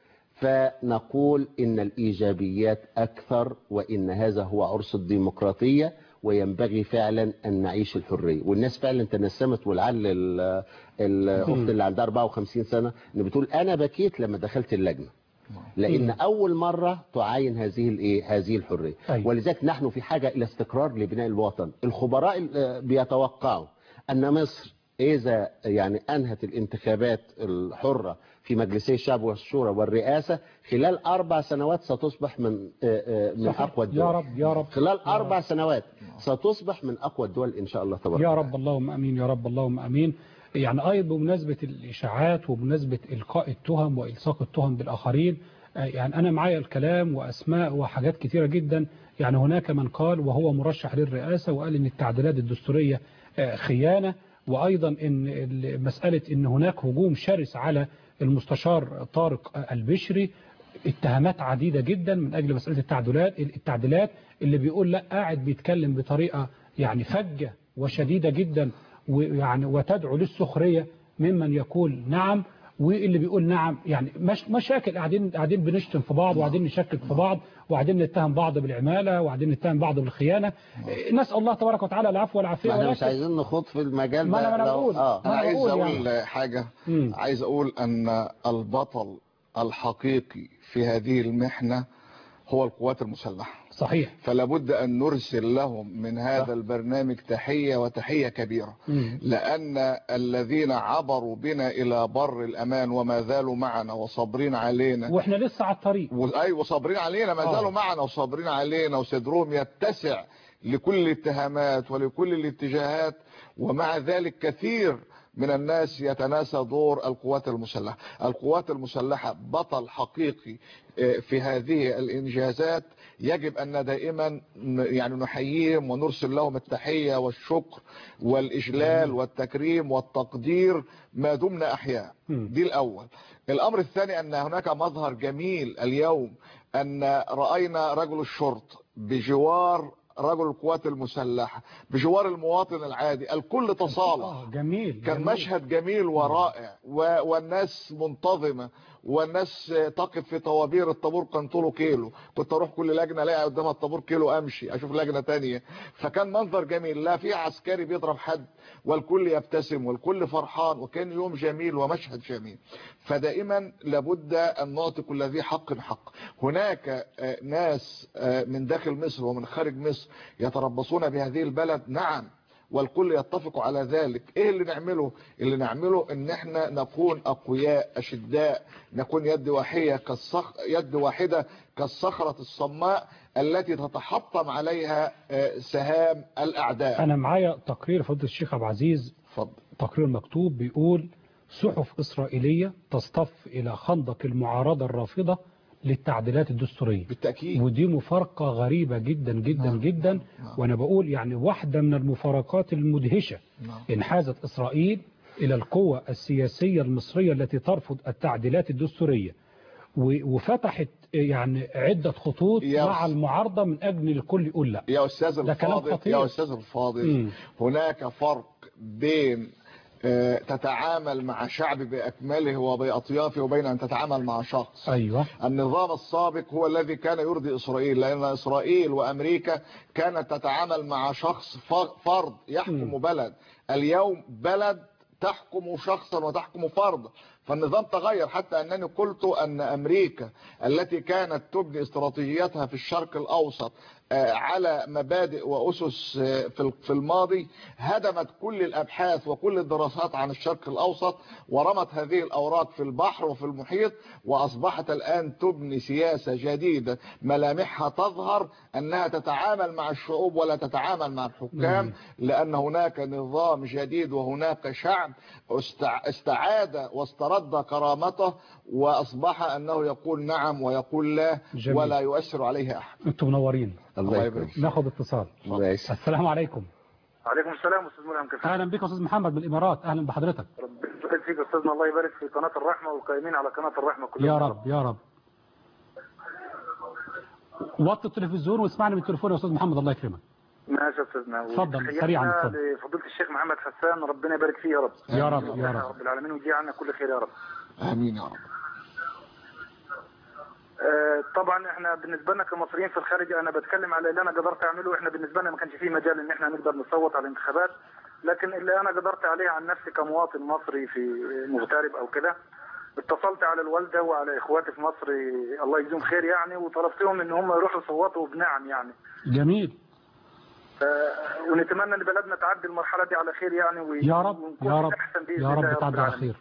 فنقول ان الايجابيات اكثر وان هذا هو عرس الديمقراطيه وينبغي فعلا ان نعيش الحريه والناس فعلا تنسمت ولعل ال- الاخت اللي عندها 54 سنه ان بتقول انا بكيت لما دخلت اللجنه لان اول مره تعاين هذه الايه هذه الحريه أيوة. ولذلك نحن في حاجه الى استقرار لبناء الوطن الخبراء آه، بيتوقعوا ان مصر اذا يعني انهت الانتخابات الحره في مجلسي الشعب والشورى والرئاسه خلال اربع سنوات ستصبح من آه، آه، من صحيح. اقوى الدول يا رب يا رب خلال اربع سنوات ستصبح من اقوى الدول ان شاء الله تبارك يا رب اللهم امين يا رب اللهم امين يعني ايضا بمناسبه الاشاعات وبمناسبه القاء التهم والصاق التهم بالاخرين آه، يعني انا معايا الكلام واسماء وحاجات كثيره جدا يعني هناك من قال وهو مرشح للرئاسه وقال ان التعديلات الدستوريه آه، خيانه وايضا ان ال- مساله ان هناك هجوم شرس على المستشار طارق آه، البشري اتهامات عديدة جدا من أجل مسألة التعديلات التعديلات اللي بيقول لا قاعد بيتكلم بطريقة يعني فجة وشديدة جدا ويعني وتدعو للسخرية ممن يقول نعم واللي بيقول نعم يعني مش مشاكل قاعدين قاعدين بنشتم في بعض وقاعدين نشكك في بعض وقاعدين نتهم بعض بالعمالة وقاعدين نتهم بعض بالخيانة نسأل الله تبارك وتعالى العفو والعافية ما احنا مش ولكن عايزين نخوض في المجال ما أنا- ده ما أنا لو- بقول. اه انا أنا عايز بقول اقول يعني. حاجة مم. عايز اقول ان البطل الحقيقي في هذه المحنة هو القوات المسلحة صحيح فلا بد ان نرسل لهم من هذا البرنامج تحية وتحية كبيرة لأن الذين عبروا بنا إلى بر الأمان وما زالوا معنا وصابرين علينا واحنا لسه على الطريق أي وصابرين علينا ما آه. زالوا معنا وصابرين علينا وصدرهم يتسع لكل الاتهامات ولكل الاتجاهات ومع ذلك كثير من الناس يتناسى دور القوات المسلحة القوات المسلحة بطل حقيقي آه، في هذه الإنجازات يجب أن دائما ن- يعني نحييهم ونرسل لهم التحية والشكر والإجلال والتكريم والتقدير ما دمنا أحياء دي الأول الأمر الثاني أن هناك مظهر جميل اليوم أن رأينا رجل الشرط بجوار رجل القوات المسلحة بجوار المواطن العادي الكل تصالح جميل كان جميل. مشهد جميل ورائع و- والناس منتظمة والناس تقف في طوابير الطابور كان طوله كيلو كنت اروح كل لجنة الاقي قدامها الطابور كيلو امشي اشوف لجنة تانية فكان منظر جميل لا في عسكري بيضرب حد والكل يبتسم والكل فرحان وكان يوم جميل ومشهد جميل فدائما لابد ان نعطي كل ذي حق حق هناك آه، ناس آه، من داخل مصر ومن خارج مصر يتربصون بهذه البلد نعم والكل يتفق على ذلك ايه اللي نعمله اللي نعمله ان احنا نكون اقوياء اشداء نكون يد واحية كالصخ... يد واحدة كالصخرة الصماء التي تتحطم عليها آه، سهام الاعداء أنا معايا تقرير فضل الشيخ عبد العزيز تقرير مكتوب بيقول صحف إسرائيلية تصطف إلى خندق المعارضة الرافضة للتعديلات الدستورية بالتأكيد ودي مفارقة غريبة جدا جدا جدا وأنا بقول يعني واحدة من المفارقات المدهشة انحازت إسرائيل إلى القوة السياسية المصرية التي ترفض التعديلات الدستورية و- وفتحت يعني عدة خطوط يا مع المعارضة من أجل الكل يقول لا يا استاذ ده كلام الفاضل خطير. يا استاذ الفاضل مم. هناك فرق بين آه، تتعامل مع شعب بأكمله وبأطيافه وبين أن تتعامل مع شخص أيوة النظام السابق هو الذي كان يرضي إسرائيل لأن إسرائيل وأمريكا كانت تتعامل مع شخص ف- فرد يحكم بلد اليوم بلد تحكم شخصا وتحكم فرد فالنظام تغير حتى أنني قلت أن أمريكا التي كانت تبني استراتيجيتها في الشرق الأوسط آه، على مبادئ وأسس آه، في في الماضي هدمت كل الأبحاث وكل الدراسات عن الشرق الأوسط ورمت هذه الأوراق في البحر وفي المحيط وأصبحت الآن تبني سياسة جديدة ملامحها تظهر أنها تتعامل مع الشعوب ولا تتعامل مع الحكام لأن هناك نظام جديد وهناك شعب استع- استعاد واسترد كرامته وأصبح أنه يقول نعم ويقول لا جميل. ولا يؤثر عليه أحد انتم منورين الله يبارك ناخد اتصال السلام عليكم عليكم السلام استاذ ملهم كيف اهلا بك يا استاذ محمد من الامارات اهلا بحضرتك ربنا يبارك فيك استاذنا الله يبارك في قناه الرحمه والقائمين على قناه الرحمه كلهم يا رب يا رب وطي التلفزيون واسمعني من التليفون يا استاذ محمد الله يكرمك ماشي يا استاذنا اتفضل، وتحياتنا سريعاً، اتفضل. لفضيله الشيخ محمد حسان ربنا يبارك فيه يا رب يا رب، يا رب. رب العالمين ويجي عنا كل خير يا رب آمين يا رب آه، طبعا احنا بالنسبه لنا كمصريين في الخارج انا بتكلم على اللي انا قدرت اعمله احنا بالنسبه لنا ما كانش فيه مجال ان احنا نقدر نصوت على الانتخابات لكن اللي انا قدرت عليه عن نفسي كمواطن مصري في مغترب او كده اتصلت على الوالده وعلى اخواتي في مصر الله يجزيهم خير يعني وطلبتهم ان هم يروحوا يصوتوا بنعم يعني جميل ف- ونتمنى ان بلدنا تعدي المرحله دي على خير يعني وي- يا رب ونكون يا رب احسن باذن يا الله رب تعدي على العالمين. خير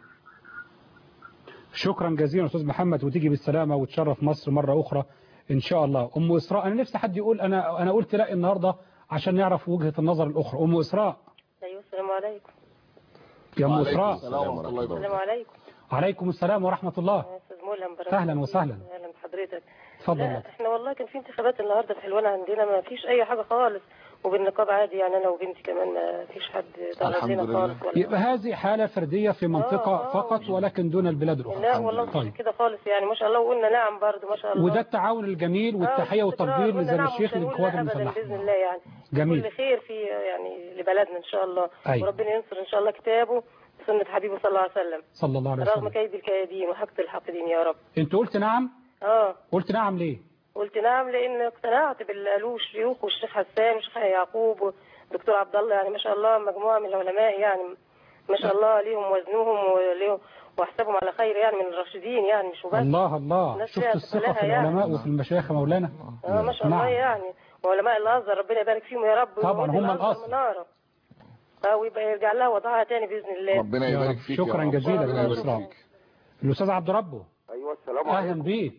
شكرا جزيلا استاذ محمد وتيجي بالسلامه وتشرف مصر مره اخرى ان شاء الله ام اسراء انا نفسي حد يقول انا انا قلت لا النهارده عشان نعرف وجهه النظر الاخرى ام اسراء ايوه السلام عليكم يا ام اسراء السلام عليكم عليكم السلام ورحمه الله يا استاذ ملهم بركة أهلاً وسهلاً. اهلا بحضرتك اتفضل لا لك. احنا والله كان في انتخابات النهارده في حلوان عندنا ما فيش اي حاجه خالص وبالنقاب عادي يعني انا وبنتي كمان ما فيش حد ضغط لنا خالص ولا يبقى هذه حاله فرديه في منطقه فقط ولكن دون البلاد الاخرى لا والله طيب مش كده خالص يعني ما شاء الله وقلنا نعم برضه ما شاء الله وده التعاون الجميل والتحيه آه، والتقدير قلنا لزي نعم الشيخ ومش هنقول للقوات لا أبداً المسلحه باذن الله يعني جميل. كل خير في يعني لبلدنا ان شاء الله أيوة. وربنا ينصر ان شاء الله كتابه سنه حبيبه صلى الله عليه وسلم صلى الله عليه رغم وسلم كيد الكيادين وحقد الحاقدين يا رب انت قلت نعم اه قلت نعم ليه قلت نعم لان اقتنعت باللي قالوه الشيوخ والشيخ حسان والشيخ يعقوب والدكتور عبد الله يعني ما شاء الله مجموعه من العلماء يعني ما شاء الله ليهم وزنهم وليهم واحسبهم على خير يعني من الراشدين يعني مش بس الله الله الناس شفت فيها الثقه تقبلها في يعني. العلماء وفي المشايخ يا مولانا اه ما شاء الله نعم. يعني وعلماء الازهر ربنا يبارك فيهم يا رب طبعاً ويولي هم الأزهر الأصل. منارة. اه ويبقى يرجع لها وضعها تاني باذن الله يا رب. شكرا جزيلا يا اسراء الاستاذ عبد ربه ايوه السلام اهلا عليكم بيك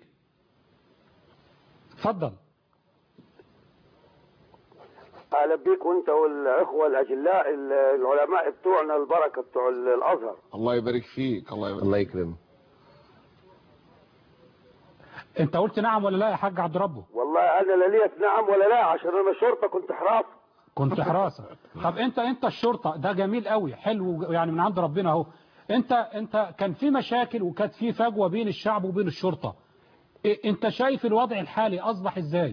اتفضل اهلا بيك وانت والاخوه الاجلاء ال- العلماء بتوعنا البركه بتوع ال- الازهر الله يبارك فيك الله يبارك الله يكرمك انت قلت نعم ولا لا يا حاج عبد ربه والله انا لا ليت نعم ولا لا عشان انا شرطه كنت حراسه كنت حراسه طب انت انت الشرطه ده جميل قوي حلو يعني من عند ربنا اهو انت انت كان في مشاكل وكانت في فجوه بين الشعب وبين الشرطه إيه انت شايف الوضع الحالي اصبح ازاي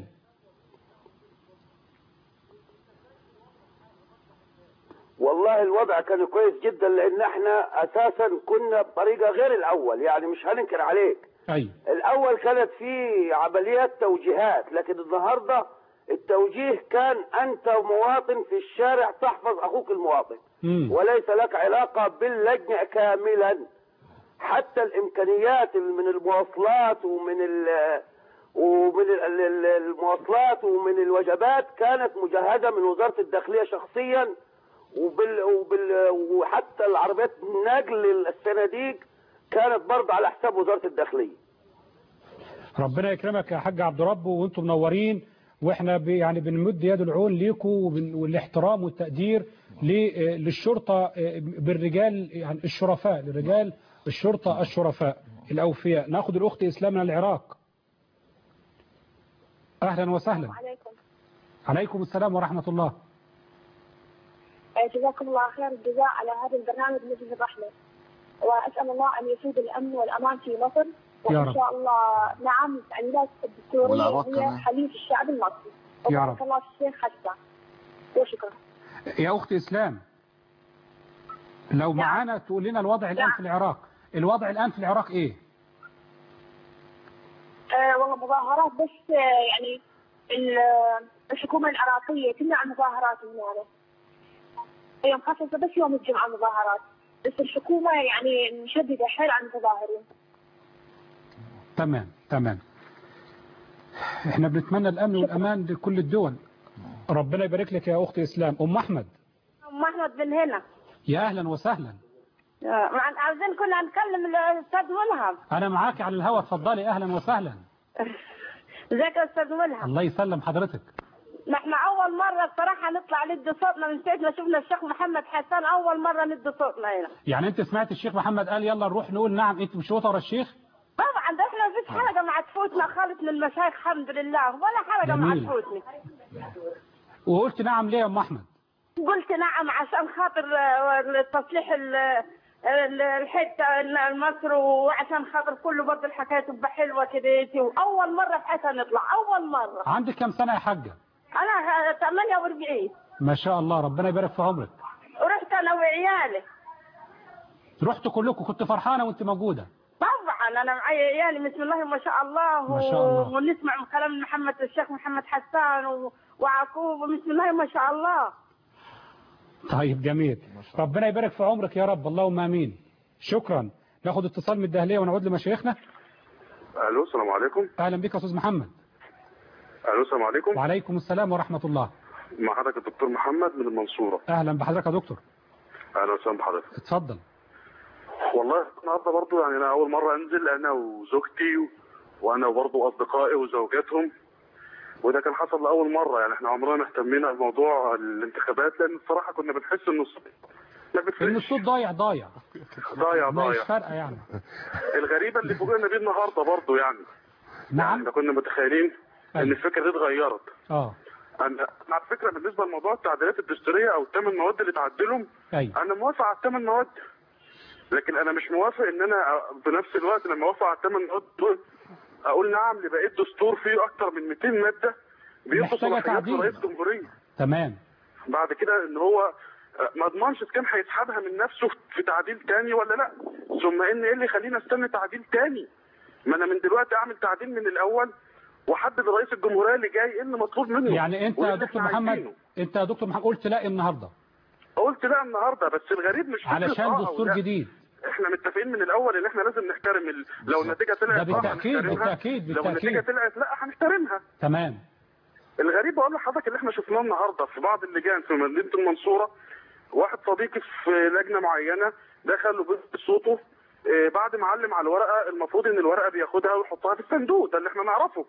والله الوضع كان كويس جدا لان احنا اساسا كنا بطريقه غير الاول يعني مش هننكر عليك ايوه الاول كانت في عمليات توجيهات لكن النهارده التوجيه كان انت مواطن في الشارع تحفظ اخوك المواطن مم. وليس لك علاقه باللجنه كاملا حتى الامكانيات من المواصلات ومن ال ومن ال- ال- ال- المواصلات ومن الوجبات كانت مجهزه من وزاره الداخليه شخصيا وبال وبال وحتى العربيات نقل الصناديق كانت برضه على حساب وزاره الداخليه ربنا يكرمك يا حاج عبد ربه وانتم منورين واحنا ب- يعني بنمد يد العون ليكم وبن- والاحترام والتقدير ل- للشرطه بالرجال يعني الشرفاء للرجال الشرطه الشرفاء الاوفياء ناخد الاخت اسلام من العراق اهلا وسهلا عليكم عليكم السلام ورحمه الله جزاكم الله خير الجزاء على هذا البرنامج مجلس الرحمة وأسأل الله أن يسود الأمن والأمان في مصر يا وإن رب. شاء الله نعم التعديلات الدستورية والعراق هي كمان. حليف الشعب المصري يا وبارك رب. الله في الشيخ حسن وشكرا يا اخت اسلام لو معانا تقول لنا الوضع الان في العراق الوضع الان في العراق ايه آه والله مظاهرات بس آه يعني ال- الحكومة العراقية تمنع المظاهرات هنا هي مخصصة بس يوم الجمعة مظاهرات بس الحكومة يعني مشددة حيل على المتظاهرين تمام تمام احنا بنتمنى الامن والامان لكل الدول ربنا يبارك لك يا اختي اسلام ام احمد ام احمد من هنا يا اهلا وسهلا مع عاوزين كنا نكلم الاستاذ ملهم انا معاك على الهواء اتفضلي اهلا وسهلا ازيك يا استاذ ملهم الله يسلم حضرتك نحن اول مره بصراحه نطلع ندي صوتنا من ساعه ما شفنا الشيخ محمد حسان اول مره ندي صوتنا هنا يعني انت سمعت الشيخ محمد قال يلا نروح نقول نعم انت مش ورا الشيخ طبعا ده احنا مفيش حلقه مع تفوتنا خالص من المشايخ الحمد لله ولا حلقه مع جميل. تفوتني وقلت نعم ليه يا ام احمد قلت نعم عشان خاطر آه، تصليح ال- ال- الحته مصر وعشان خاطر كله برضه الحكايه تبقى حلوه كده واول مره في حياتي نطلع اول مره عندك كام سنه يا حاجه انا 48 ما شاء الله ربنا يبارك في عمرك ورحت انا وعيالي رحتوا كلكم كنت فرحانه وانت موجوده طبعا انا معي عيالي بسم الله ما شاء الله ما شاء الله. ونسمع من كلام محمد الشيخ محمد حسان و... وعقوب بسم الله ما شاء الله طيب جميل ربنا يبارك في عمرك يا رب اللهم امين شكرا ناخد اتصال من الدهليه ونعود لمشايخنا الو السلام عليكم اهلا بك يا استاذ محمد الو السلام عليكم وعليكم السلام ورحمه الله مع حضرتك الدكتور محمد من المنصوره اهلا بحضرتك يا دكتور اهلا وسهلا بحضرتك اتفضل والله النهارده برضو يعني انا اول مره انزل انا وزوجتي و... وانا برضو اصدقائي وزوجاتهم وده كان حصل لاول مره يعني احنا عمرنا ما اهتمينا بموضوع الانتخابات لان الصراحه كنا بنحس ان الصوت ما ان بيفرقش الصوت ضايع ضايع ضايع مش ضايع فارقه يعني الغريبه اللي فوجئنا بيه النهارده برضو يعني نعم احنا كنا متخيلين ان الفكره دي اتغيرت اه انا أنا على فكره بالنسبه لموضوع التعديلات الدستوريه او الثمان مواد اللي تعدلهم ايوه انا موافق على الثمان مواد لكن انا مش موافق ان انا بنفس الوقت لما اوافق على الثمان مواد دول اقول نعم لبقيه دستور فيه اكتر من 200 ماده بيدوا محتاجة صلاحيات تعديل. لرئيس جمهوريه تمام بعد كده ان هو ما اضمنش إذا كان هيسحبها من نفسه في تعديل تاني ولا لا ثم ان ايه اللي يخليني استنى تعديل تاني ما انا من دلوقتي اعمل تعديل من الاول واحدد رئيس الجمهوريه اللي جاي ايه اللي مطلوب منه يعني انت وإيه يا اللي دكتور إحنا محمد عايزينه. انت يا دكتور محمد قلت لا النهارده قلت لا النهارده بس الغريب مش فكرة علشان آه أو دستور لا. جديد احنا متفقين من الاول ان احنا لازم نحترم ال... لو النتيجه طلعت ده آه بالتأكيد، هنحترمها. بالتأكيد، لو بالتأكيد. النتيجه طلعت لا هنحترمها تمام الغريب بقول لحضرتك اللي احنا شفناه النهارده في بعض اللجان في مدينه المنصوره واحد صديقي في لجنه معينه دخل وبث صوته اه، بعد ما علم على الورقه المفروض ان الورقه بياخدها ويحطها في الصندوق ده اللي احنا نعرفه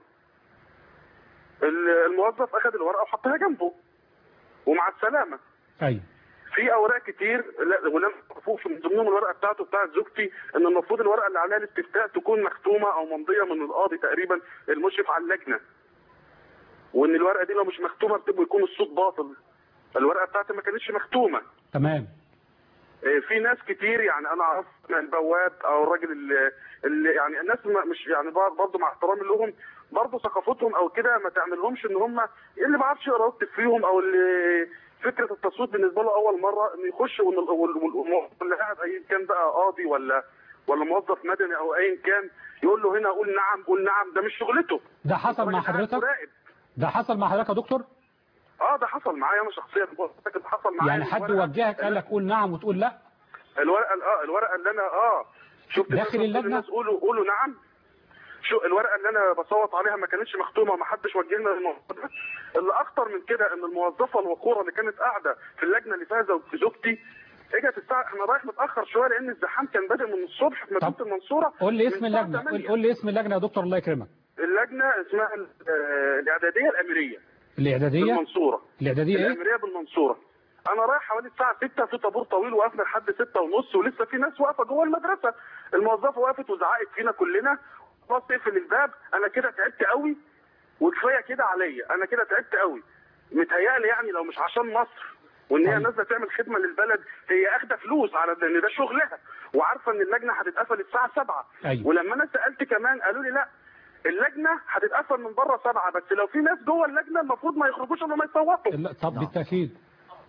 ال- الموظف اخذ الورقه وحطها جنبه ومع السلامه ايوه في اوراق كتير لا ولم يعرفوش من ضمنهم الورقه بتاعته بتاعت زوجتي ان المفروض الورقه اللي عليها الاستفتاء تكون مختومه او ممضيه من القاضي تقريبا المشرف على اللجنه وان الورقه دي لو مش مختومه بتبقى يكون الصوت باطل الورقه بتاعتي ما كانتش مختومه تمام إيه، في ناس كتير يعني انا اعرف البواب او الراجل اللي, اللي يعني الناس ما- مش يعني برضه مع احترامي لهم برضه ثقافتهم او كده ما تعملهمش ان هم اللي ما بعرفش يقرا ويكتب فيهم او اللي فكره التصويت بالنسبه له اول مره انه يخش وال- وال- وال- واللي قاعد ايا كان بقى قاضي ولا ولا موظف مدني او ايا كان يقول له هنا قول نعم قول نعم ده مش شغلته ده حصل مع الراجل قاعد حضرتك مراقب. ده حصل مع حضرتك يا دكتور اه ده حصل معايا انا شخصيا بقول لك ده حصل معايا يعني حد الورقة- وجهك قال لك قول نعم وتقول لا الورقه اه الورقه اللي انا اه شفت داخل الناس بتقول اللجنة؟ للناس قولوا قولوا نعم شو الورقه اللي انا بصوت عليها ما كانتش مختومه وما حدش وجهنا للموضوع ده اللي اخطر من كده ان الموظفه الوقوره اللي كانت قاعده في اللجنه اللي فيها زوج- زوجتي اجت الساعه انا رايح متاخر شويه لان الزحام كان بادئ من الصبح في مدينه المنصوره قول لي من اسم الساعة اللجنه 8. قول- قول لي اسم اللجنه يا دكتور الله يكرمك اللجنه اسمها ال- آه، الاعداديه الاميريه الاعداديه بالمنصوره الاعداديه ايه الاميريه بالمنصوره انا رايح حوالي الساعه 6 في طابور طويل وقفنا لحد 6 ونص ولسه في ناس واقفه جوه المدرسه الموظفه وقفت وزعقت فينا كلنا خلاص اقفل الباب انا كده تعبت قوي وكفايه كده عليا انا كده تعبت قوي متهيألي يعني لو مش عشان مصر وان هي نازله تعمل خدمه للبلد هي اخده فلوس على ان ده شغلها وعارفه ان اللجنه هتتقفل الساعه 7 أيوة. ولما انا سالت كمان قالوا لي لا اللجنه هتتقفل من بره 7 بس لو في ناس جوه اللجنه المفروض ما يخرجوش الا ما يصوتوا لا طب بالتاكيد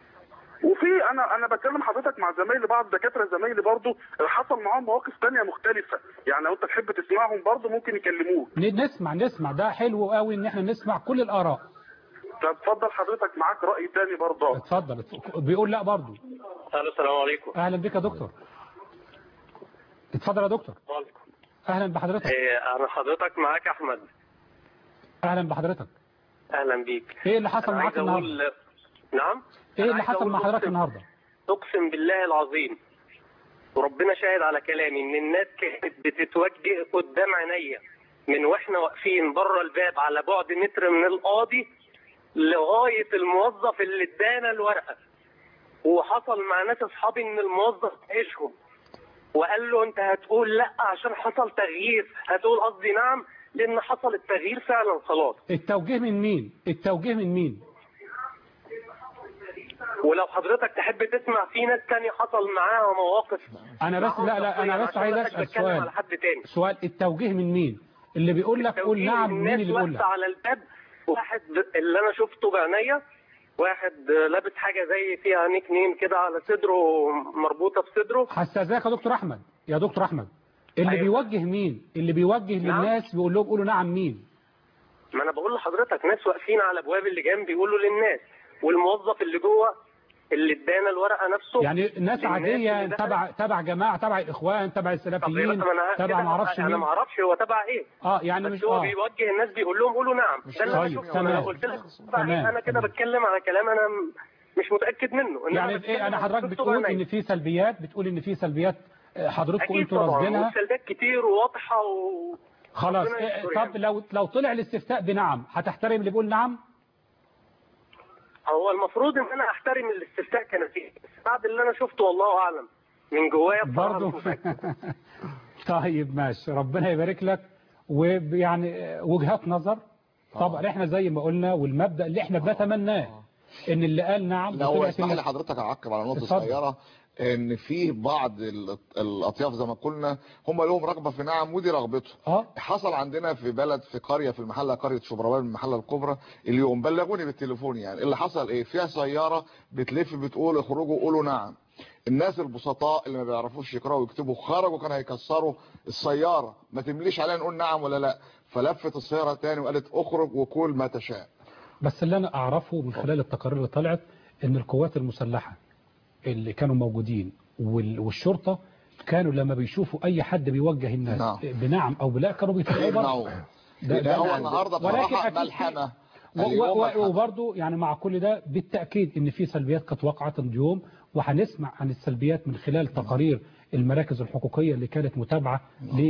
وفي انا انا بكلم حضرتك مع زمايلي بعض دكاتره زمايلي برضو حصل معاهم مواقف تانية مختلفه يعني لو انت تحب تسمعهم برضو ممكن يكلموك ن- نسمع نسمع ده حلو قوي ان احنا نسمع كل الاراء طب اتفضل حضرتك معاك راي تاني برضه اتفضل بيقول لا برضو الو السلام عليكم اهلا بك يا دكتور اتفضل يا دكتور اهلا بحضرتك إيه، انا حضرتك معاك احمد اهلا بحضرتك اهلا بيك ايه اللي حصل أنا معاك عايز النهارده أقول... نعم ايه أنا اللي عايز حصل أقول مع حضرتك أقسم- النهارده اقسم بالله العظيم وربنا شاهد على كلامي ان الناس كانت بتتوجه قدام عينيا من واحنا واقفين بره الباب على بعد متر من القاضي لغايه الموظف اللي ادانا الورقه وحصل مع ناس اصحابي ان الموظف عيشهم وقال له انت هتقول لا عشان حصل تغيير هتقول قصدي نعم لان حصل التغيير فعلا خلاص التوجيه من مين التوجيه من مين ولو حضرتك تحب تسمع في ناس تاني حصل معاها مواقف انا بس لا لا انا بس عشان عايز ما اسال بتكلم على سؤال حد تاني سؤال التوجيه من مين اللي بيقول لك قول توجيه نعم مين الناس اللي بيقول واقفه لك على الباب واحد اللي انا شفته بعينيا واحد لابس حاجه زي فيها نيك نيم كده على صدره مربوطه في صدره هستاذنك يا دكتور احمد يا دكتور احمد اللي أيوة. بيوجه مين اللي بيوجه نعم. للناس بيقول لهم قولوا نعم مين ما انا بقول لحضرتك ناس واقفين على ابواب اللجان بيقولوا للناس والموظف اللي جوه اللي ادانا الورقه نفسه يعني ناس للناس عاديه اللي دخلت. تبع تبع جماعه تبع الاخوان تبع طب يا السلفيين باشا، ما أنا تبع كده ما اعرفش انا مين ما اعرفش هو تبع ايه اه يعني بس مش هو اه بيوجه الناس بيقول لهم قولوا نعم ده اللي انا طيب، شفته انا تمام. قلت لك تمام، انا كده بتكلم على كلام انا م- مش متاكد منه إنما يعني بتكلم ايه انا على حضرتك شفته بتقول بعيني. ان في سلبيات بتقول ان في سلبيات آه، حضرتكم اكيد انتوا طبعا راصدينها والسلبيات كتير وواضحه و... خلاص ربنا إيه يستر طب يعني. لو لو طلع الاستفتاء بنعم هتحترم اللي بيقول نعم هو المفروض ان انا احترم الاستفتاء كنتيجه بس بعد اللي انا شفته والله اعلم من جوايا بصراحة برضه مش متأكد. طيب ماشي ربنا يبارك لك ويعني آه، وجهات نظر طبعا احنا زي ما قلنا والمبدا اللي احنا بنتمناه ان اللي قال نعم لا هو وطلعت اسمح لي الناس- حضرتك اعقب على نقطه اتفضل. صغيره ان في بعض ال- الاطياف زي ما قلنا هم لهم رغبه في نعم ودي رغبتهم اه حصل عندنا في بلد في قريه في المحله قريه شبربال من المحله الكبرى اليوم بلغوني بالتليفون يعني اللي حصل ايه فيها سياره بتلف بتقول اخرجوا قولوا نعم الناس البسطاء اللي ما بيعرفوش يقراوا ويكتبوا خرجوا كانوا هيكسروا السياره ما تمليش علينا نقول نعم ولا لا فلفت السياره تاني وقالت اخرج وكل ما تشاء بس اللي انا اعرفه من خلال التقارير اللي طلعت ان القوات المسلحه اللي كانوا موجودين وال- والشرطه كانوا لما بيشوفوا اي حد بيوجه الناس نعم. بنعم او بلا كانوا بيطلعوا بره يمنعوه. ده- لا ده هو عندي. النهارده ولكن بصراحه أكيد في- ملحمه و- اليوم و- ملحمة. وبرضه يعني مع كل ده بالتأكيد ان في سلبيات قد وقعت اليوم وهنسمع عن السلبيات من خلال تقارير المراكز الحقوقية اللي كانت متابعة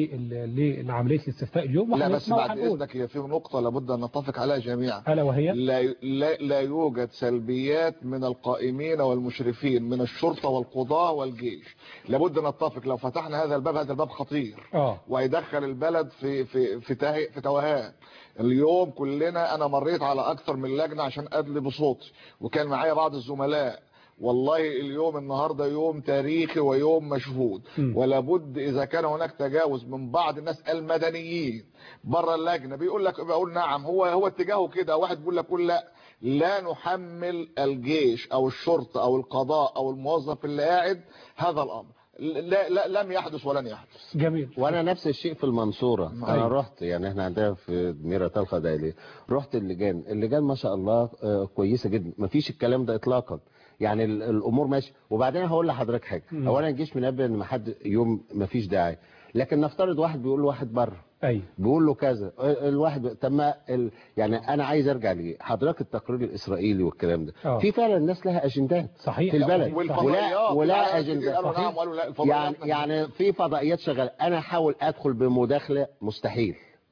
لل- لعملية الاستفتاء اليوم لا بس وهنسمع بعد وهنقول. اذنك هي في نقطه لابد ان نتفق عليها جميعا ألا وهي لا, لا, لا يوجد سلبيات من القائمين والمشرفين من الشرطة والقضاء والجيش لابد نتفق لو فتحنا هذا الباب هذا الباب خطير اه ويدخل البلد في في في ته- في توهان اليوم كلنا انا مريت على اكثر من لجنه عشان ادلي بصوتي وكان معايا بعض الزملاء والله اليوم النهارده يوم تاريخي ويوم مشهود ولا بد اذا كان هناك تجاوز من بعض الناس المدنيين بره اللجنه بيقول لك بقول نعم هو هو اتجاهه كده واحد بيقول لك قول لا لا نحمل الجيش او الشرطه او القضاء او الموظف اللي قاعد هذا الامر لا, لا لم يحدث ولن يحدث جميل وانا نفس الشيء في المنصوره انا أيوة. رحت يعني احنا عندنا في ميرا طلخه دايلي رحت اللجان اللجان ما شاء الله آه، كويسه جدا ما فيش الكلام ده اطلاقا يعني ال- الامور ماشيه وبعدين هقول لحضرتك حاجه مم. اولا الجيش منبه ان ما حد يوم ما فيش داعي لكن نفترض واحد بيقول لواحد بره ايوه بيقول له كذا الواحد طب ما ال... يعني انا عايز ارجع ليه حضرتك التقرير الاسرائيلي والكلام ده آه. في فعلا ناس لها اجندات صحيح في البلد والفضائيات ولا ولا العالم اجندات قالوا نعم وقالوا لا الفضائيات يعني يعني في فضائيات شغاله انا احاول ادخل بمداخله مستحيل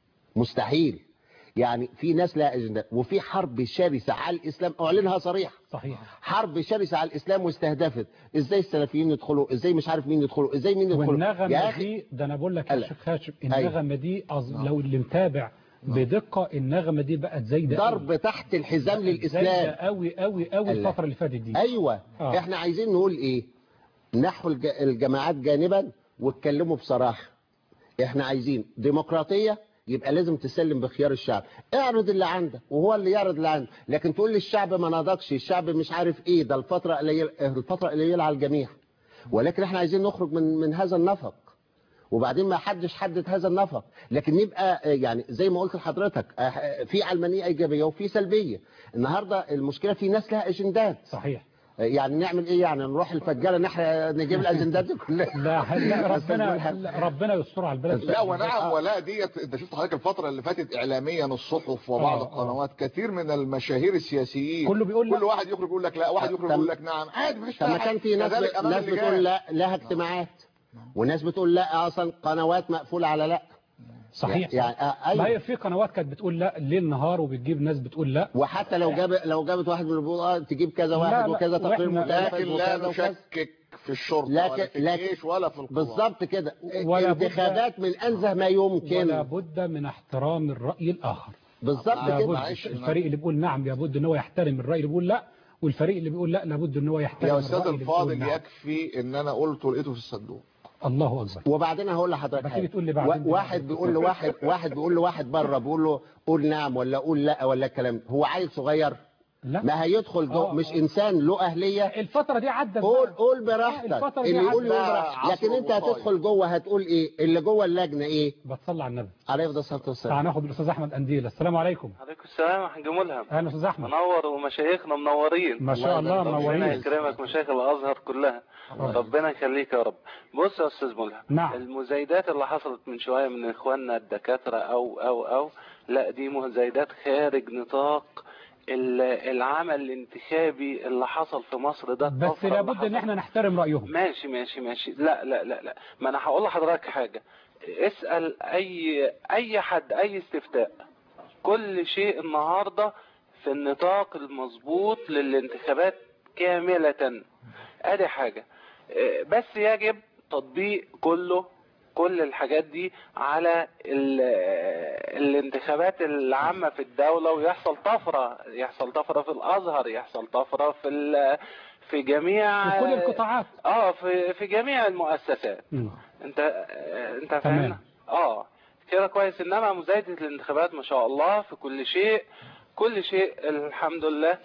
مستحيل يعني في ناس لها اجندات وفي حرب شرسه على الاسلام اعلنها صريح صحيح حرب شرسه على الاسلام واستهدفت ازاي السلفيين يدخلوا ازاي مش عارف مين يدخلوا ازاي مين يدخلوا يا والنغمة اخي دي ده انا بقول لك يا ألا. شيخ هاشم أيوة. النغمة دي أظ... لو اللي متابع بدقة النغمة دي بقت زايدة ضرب تحت الحزام زايدة للاسلام قوي قوي قوي ألا. الفترة اللي فاتت دي ايوه آه. احنا عايزين نقول ايه نحو الج- الجماعات جانبا واتكلموا بصراحه احنا عايزين ديمقراطيه يبقى لازم تسلم بخيار الشعب اعرض اللي عندك وهو اللي يعرض اللي عنده لكن تقول لي الشعب ما نضجش الشعب مش عارف ايه ده الفتره قليله الفتره قليله على الجميع ولكن احنا عايزين نخرج من من هذا النفق وبعدين ما حدش حدد هذا النفق لكن نبقى آه، يعني زي ما قلت لحضرتك آه، في علمانيه ايجابيه وفي سلبيه النهارده المشكله في ناس لها اجندات صحيح يعني نعمل ايه يعني نروح الفجاله نحرق نجيب الاجندات دي كلها لا لا ربنا لا، ربنا يستر على البلد لا ونعم ولا ديت انت شفت حضرتك الفتره اللي فاتت اعلاميا الصحف وبعض آه، القنوات كثير من المشاهير السياسيين كله بيقول كل واحد يخرج يقول لك لا واحد يخرج يقول لك نعم عادي مفيش طب ما فيها كان في ناس كذلك أمام ناس اللجان. بتقول لا لها اجتماعات وناس بتقول لا اصلا قنوات مقفوله على لا صحيح يعني آه، ما ايوه هي في قنوات كانت بتقول لا ليل نهار وبتجيب ناس بتقول لا وحتى لو جاب لو جابت واحد من البطولة تجيب كذا لا، واحد لا، وكذا تقرير وإحنا- متنفذ لكن لا وكذا وكذا نشكك في الشرطه لكن ولا في لكن الجيش ولا في القضاء بالظبط كده ولا بد- انتخابات من انزه ما ولا يمكن بد من احترام الرأي الآخر بالظبط لابد كده معلش. الفريق اللي بيقول نعم لابد ان هو يحترم الرأي اللي بيقول لا والفريق اللي بيقول لا لابد ان هو يحترم يا استاذ الرأي اللي بيقول الفاضل نعم. يكفي ان انا قلته لقيته في الصندوق الله اكبر وبعدين هقول لحضرتك بس حاجه تيجي تقول لي بعدين وا- واحد بيقول لواحد واحد بيقول لواحد بره بيقول له قول نعم ولا قول لا ولا الكلام هو عيل صغير لا ما هيدخل جوه آه، مش آه. انسان له اهليه الفترة دي عدت قول بقى. قول براحتك الفترة دي اللي يقول عدت. يقول ده براحتك. لكن عصر انت وطاير. هتدخل جوه هتقول ايه اللي جوه اللجنه ايه بتصلي على النبي عليه افضل الصلاه والسلام تعال ناخد الاستاذ احمد انديل السلام عليكم عليكم السلام يا حاج ملهم اهلا استاذ احمد منور ومشايخنا منورين ما شاء الله ربنا منورين يكرمك مشايخ الازهر كلها ربنا يخليك يا رب بص يا استاذ ملهم نعم. المزايدات اللي حصلت من شويه من اخواننا الدكاتره او او او لا دي مزايدات خارج نطاق ال- العمل الانتخابي اللي حصل في مصر ده بس الطفرة اللي لابد ان حصلت. احنا نحترم رأيهم ماشي ماشي ماشي لا لا لا لا ما انا هقول لحضرتك حاجة اسأل اي اي حد اي استفتاء كل شيء النهاردة في النطاق المظبوط للانتخابات كاملة ادي حاجة اه، بس يجب تطبيق كله كل الحاجات دي على ال- الانتخابات العامة في الدولة ويحصل طفرة يحصل طفرة في الازهر يحصل طفرة في ال- في جميع في كل القطاعات اه في في جميع المؤسسات مم. انت آه، انت تمام. فاهمنا اه كده كويس انما مزايدة الانتخابات ما شاء الله في كل شيء كل شيء الحمد لله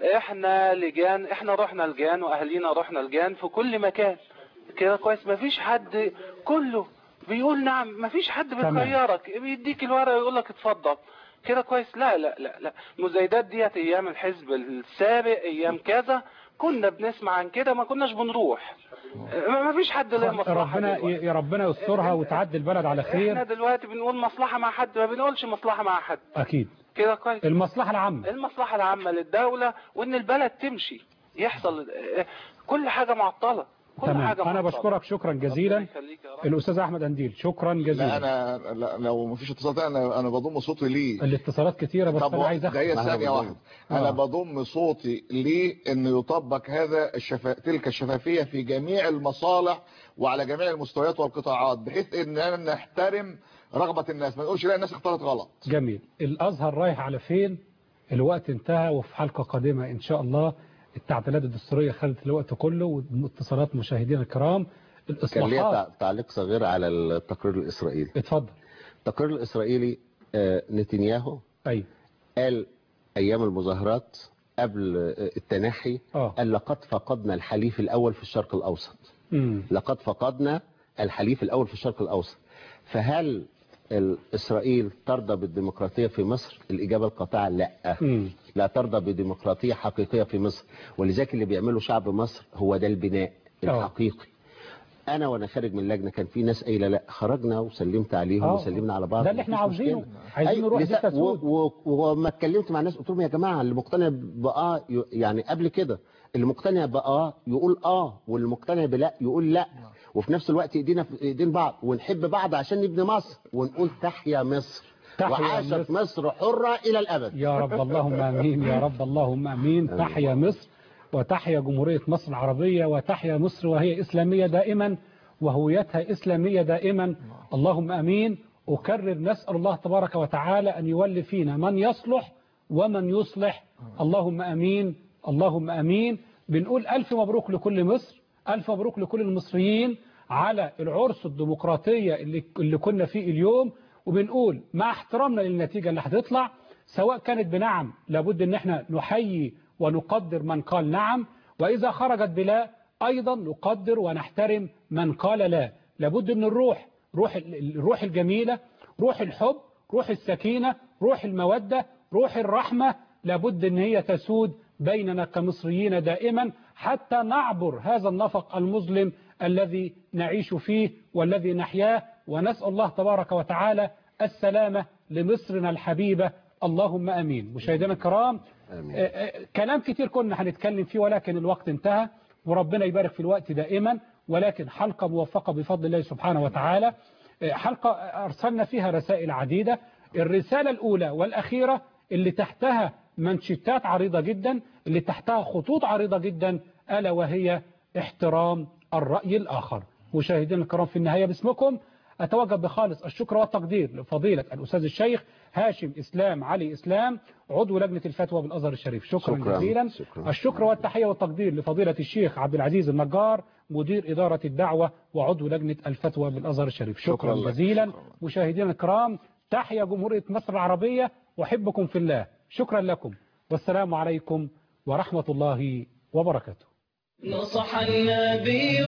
احنا لجان احنا رحنا لجان واهالينا رحنا لجان في كل مكان كده كويس ما فيش حد كله بيقول نعم ما فيش حد تمام. بيخيرك بيديك الورقه يقول لك اتفضل كده كويس لا لا لا لا المزايدات ديت ايام الحزب السابق ايام كذا كنا بنسمع عن كده ما كناش بنروح ما ما فيش حد له مصلحه ربنا دلوقتي. يا ربنا يسترها وتعدي البلد على احنا خير دلوقتي بنقول مصلحة مع حد ما بنقولش مصلحة مع حد اكيد كده كويس المصلحة العامة المصلحة العامة للدولة وان البلد تمشي يحصل اه، كل حاجة معطلة كل تمام حاجة انا معطلة. بشكرك شكرا جزيلا يخليك يا رب. الاستاذ احمد انديل شكرا لا جزيلا انا لا لو مفيش اتصال تاني انا انا بضم صوتي ليه الاتصالات كتيرة بس طب انا عايز ده هي اخد ثانية واحدة أنا آه. بضم صوتي ليه إن يطبق هذا الشفا... تلك الشفافية في جميع المصالح وعلى جميع المستويات والقطاعات بحيث إننا نحترم رغبة الناس ما نقولش لا الناس اختارت غلط جميل الازهر رايح على فين الوقت انتهى وفي حلقة قادمة ان شاء الله التعديلات الدستورية خدت الوقت كله واتصالات مشاهدينا الكرام كان ليا الاصلاحات تع- تعليق صغير على التقرير الاسرائيلي اتفضل التقرير الاسرائيلي آه، نتنياهو ايوه قال ايام المظاهرات قبل آه، التنحي اه قال لقد فقدنا الحليف الاول في الشرق الاوسط امم لقد فقدنا الحليف الأول في الشرق الأوسط فهل ال- إسرائيل ترضى بالديمقراطية في مصر الإجابة القاطعة لا امم لا ترضى بديمقراطية حقيقية في مصر ولذلك اللي بيعمله شعب مصر هو ده البناء آه. الحقيقي أنا وأنا خارج من اللجنة كان في ناس قايلة لا خرجنا وسلمت عليهم آه. وسلمنا على بعض ده اللي احنا مفيش عاوزينه مشكلة. عايزين أي- نروح لسه- لسه سود و- و- وما اتكلمت مع ناس قلت لهم يا جماعة اللي مقتنع بآه ي- يعني قبل كده اللي مقتنع بآه يقول آه واللي مقتنع بلا يقول لا وفي نفس الوقت ايدينا في ايدين بعض ونحب بعض عشان نبني مصر ونقول تحيا مصر تحيا وعاشت مصر. مصر حرة إلى الأبد يا رب اللهم امين يا رب اللهم امين تحيا مصر وتحيا جمهورية مصر العربية وتحيا مصر وهي إسلامية دائما وهويتها إسلامية دائما اللهم امين أكرر نسأل الله تبارك وتعالى أن يولي فينا من يصلح ومن يصلح اللهم امين اللهم امين بنقول ألف مبروك لكل مصر ألف مبروك لكل المصريين على العرس الديمقراطية اللي, اللي كنا فيه اليوم وبنقول مع احترامنا للنتيجة اللي هتطلع سواء كانت بنعم لابد ان احنا نحيي ونقدر من قال نعم وإذا خرجت بلا أيضا نقدر ونحترم من قال لا لابد ان الروح روح ال- الروح الجميلة روح الحب روح السكينة روح المودة روح الرحمة لابد ان هي تسود بيننا كمصريين دائما حتى نعبر هذا النفق المظلم الذي نعيش فيه والذي نحياه ونسأل الله تبارك وتعالى السلامة لمصرنا الحبيبة اللهم أمين مشاهدينا الكرام آمين. آه، آه، كلام كتير كنا هنتكلم فيه ولكن الوقت انتهى وربنا يبارك في الوقت دائما ولكن حلقة موفقة بفضل الله سبحانه وتعالى آه، حلقة أرسلنا فيها رسائل عديدة الرسالة الأولى والأخيرة اللي تحتها منشتات عريضة جدا اللي تحتها خطوط عريضة جدا ألا وهي احترام الرأي الآخر مشاهدينا الكرام في النهاية باسمكم أتوجه بخالص الشكر والتقدير لفضيلة الأستاذ الشيخ هاشم إسلام علي إسلام عضو لجنة الفتوى بالأزهر الشريف شكرا, شكراً. جزيلا شكراً. الشكر والتحية والتقدير لفضيلة الشيخ عبد العزيز النجار مدير إدارة الدعوة وعضو لجنة الفتوى بالأزهر الشريف شكرا, شكراً لك. جزيلا مشاهدينا الكرام تحيا جمهورية مصر العربية أحبكم في الله شكرا لكم والسلام عليكم ورحمة الله وبركاته نصح النبي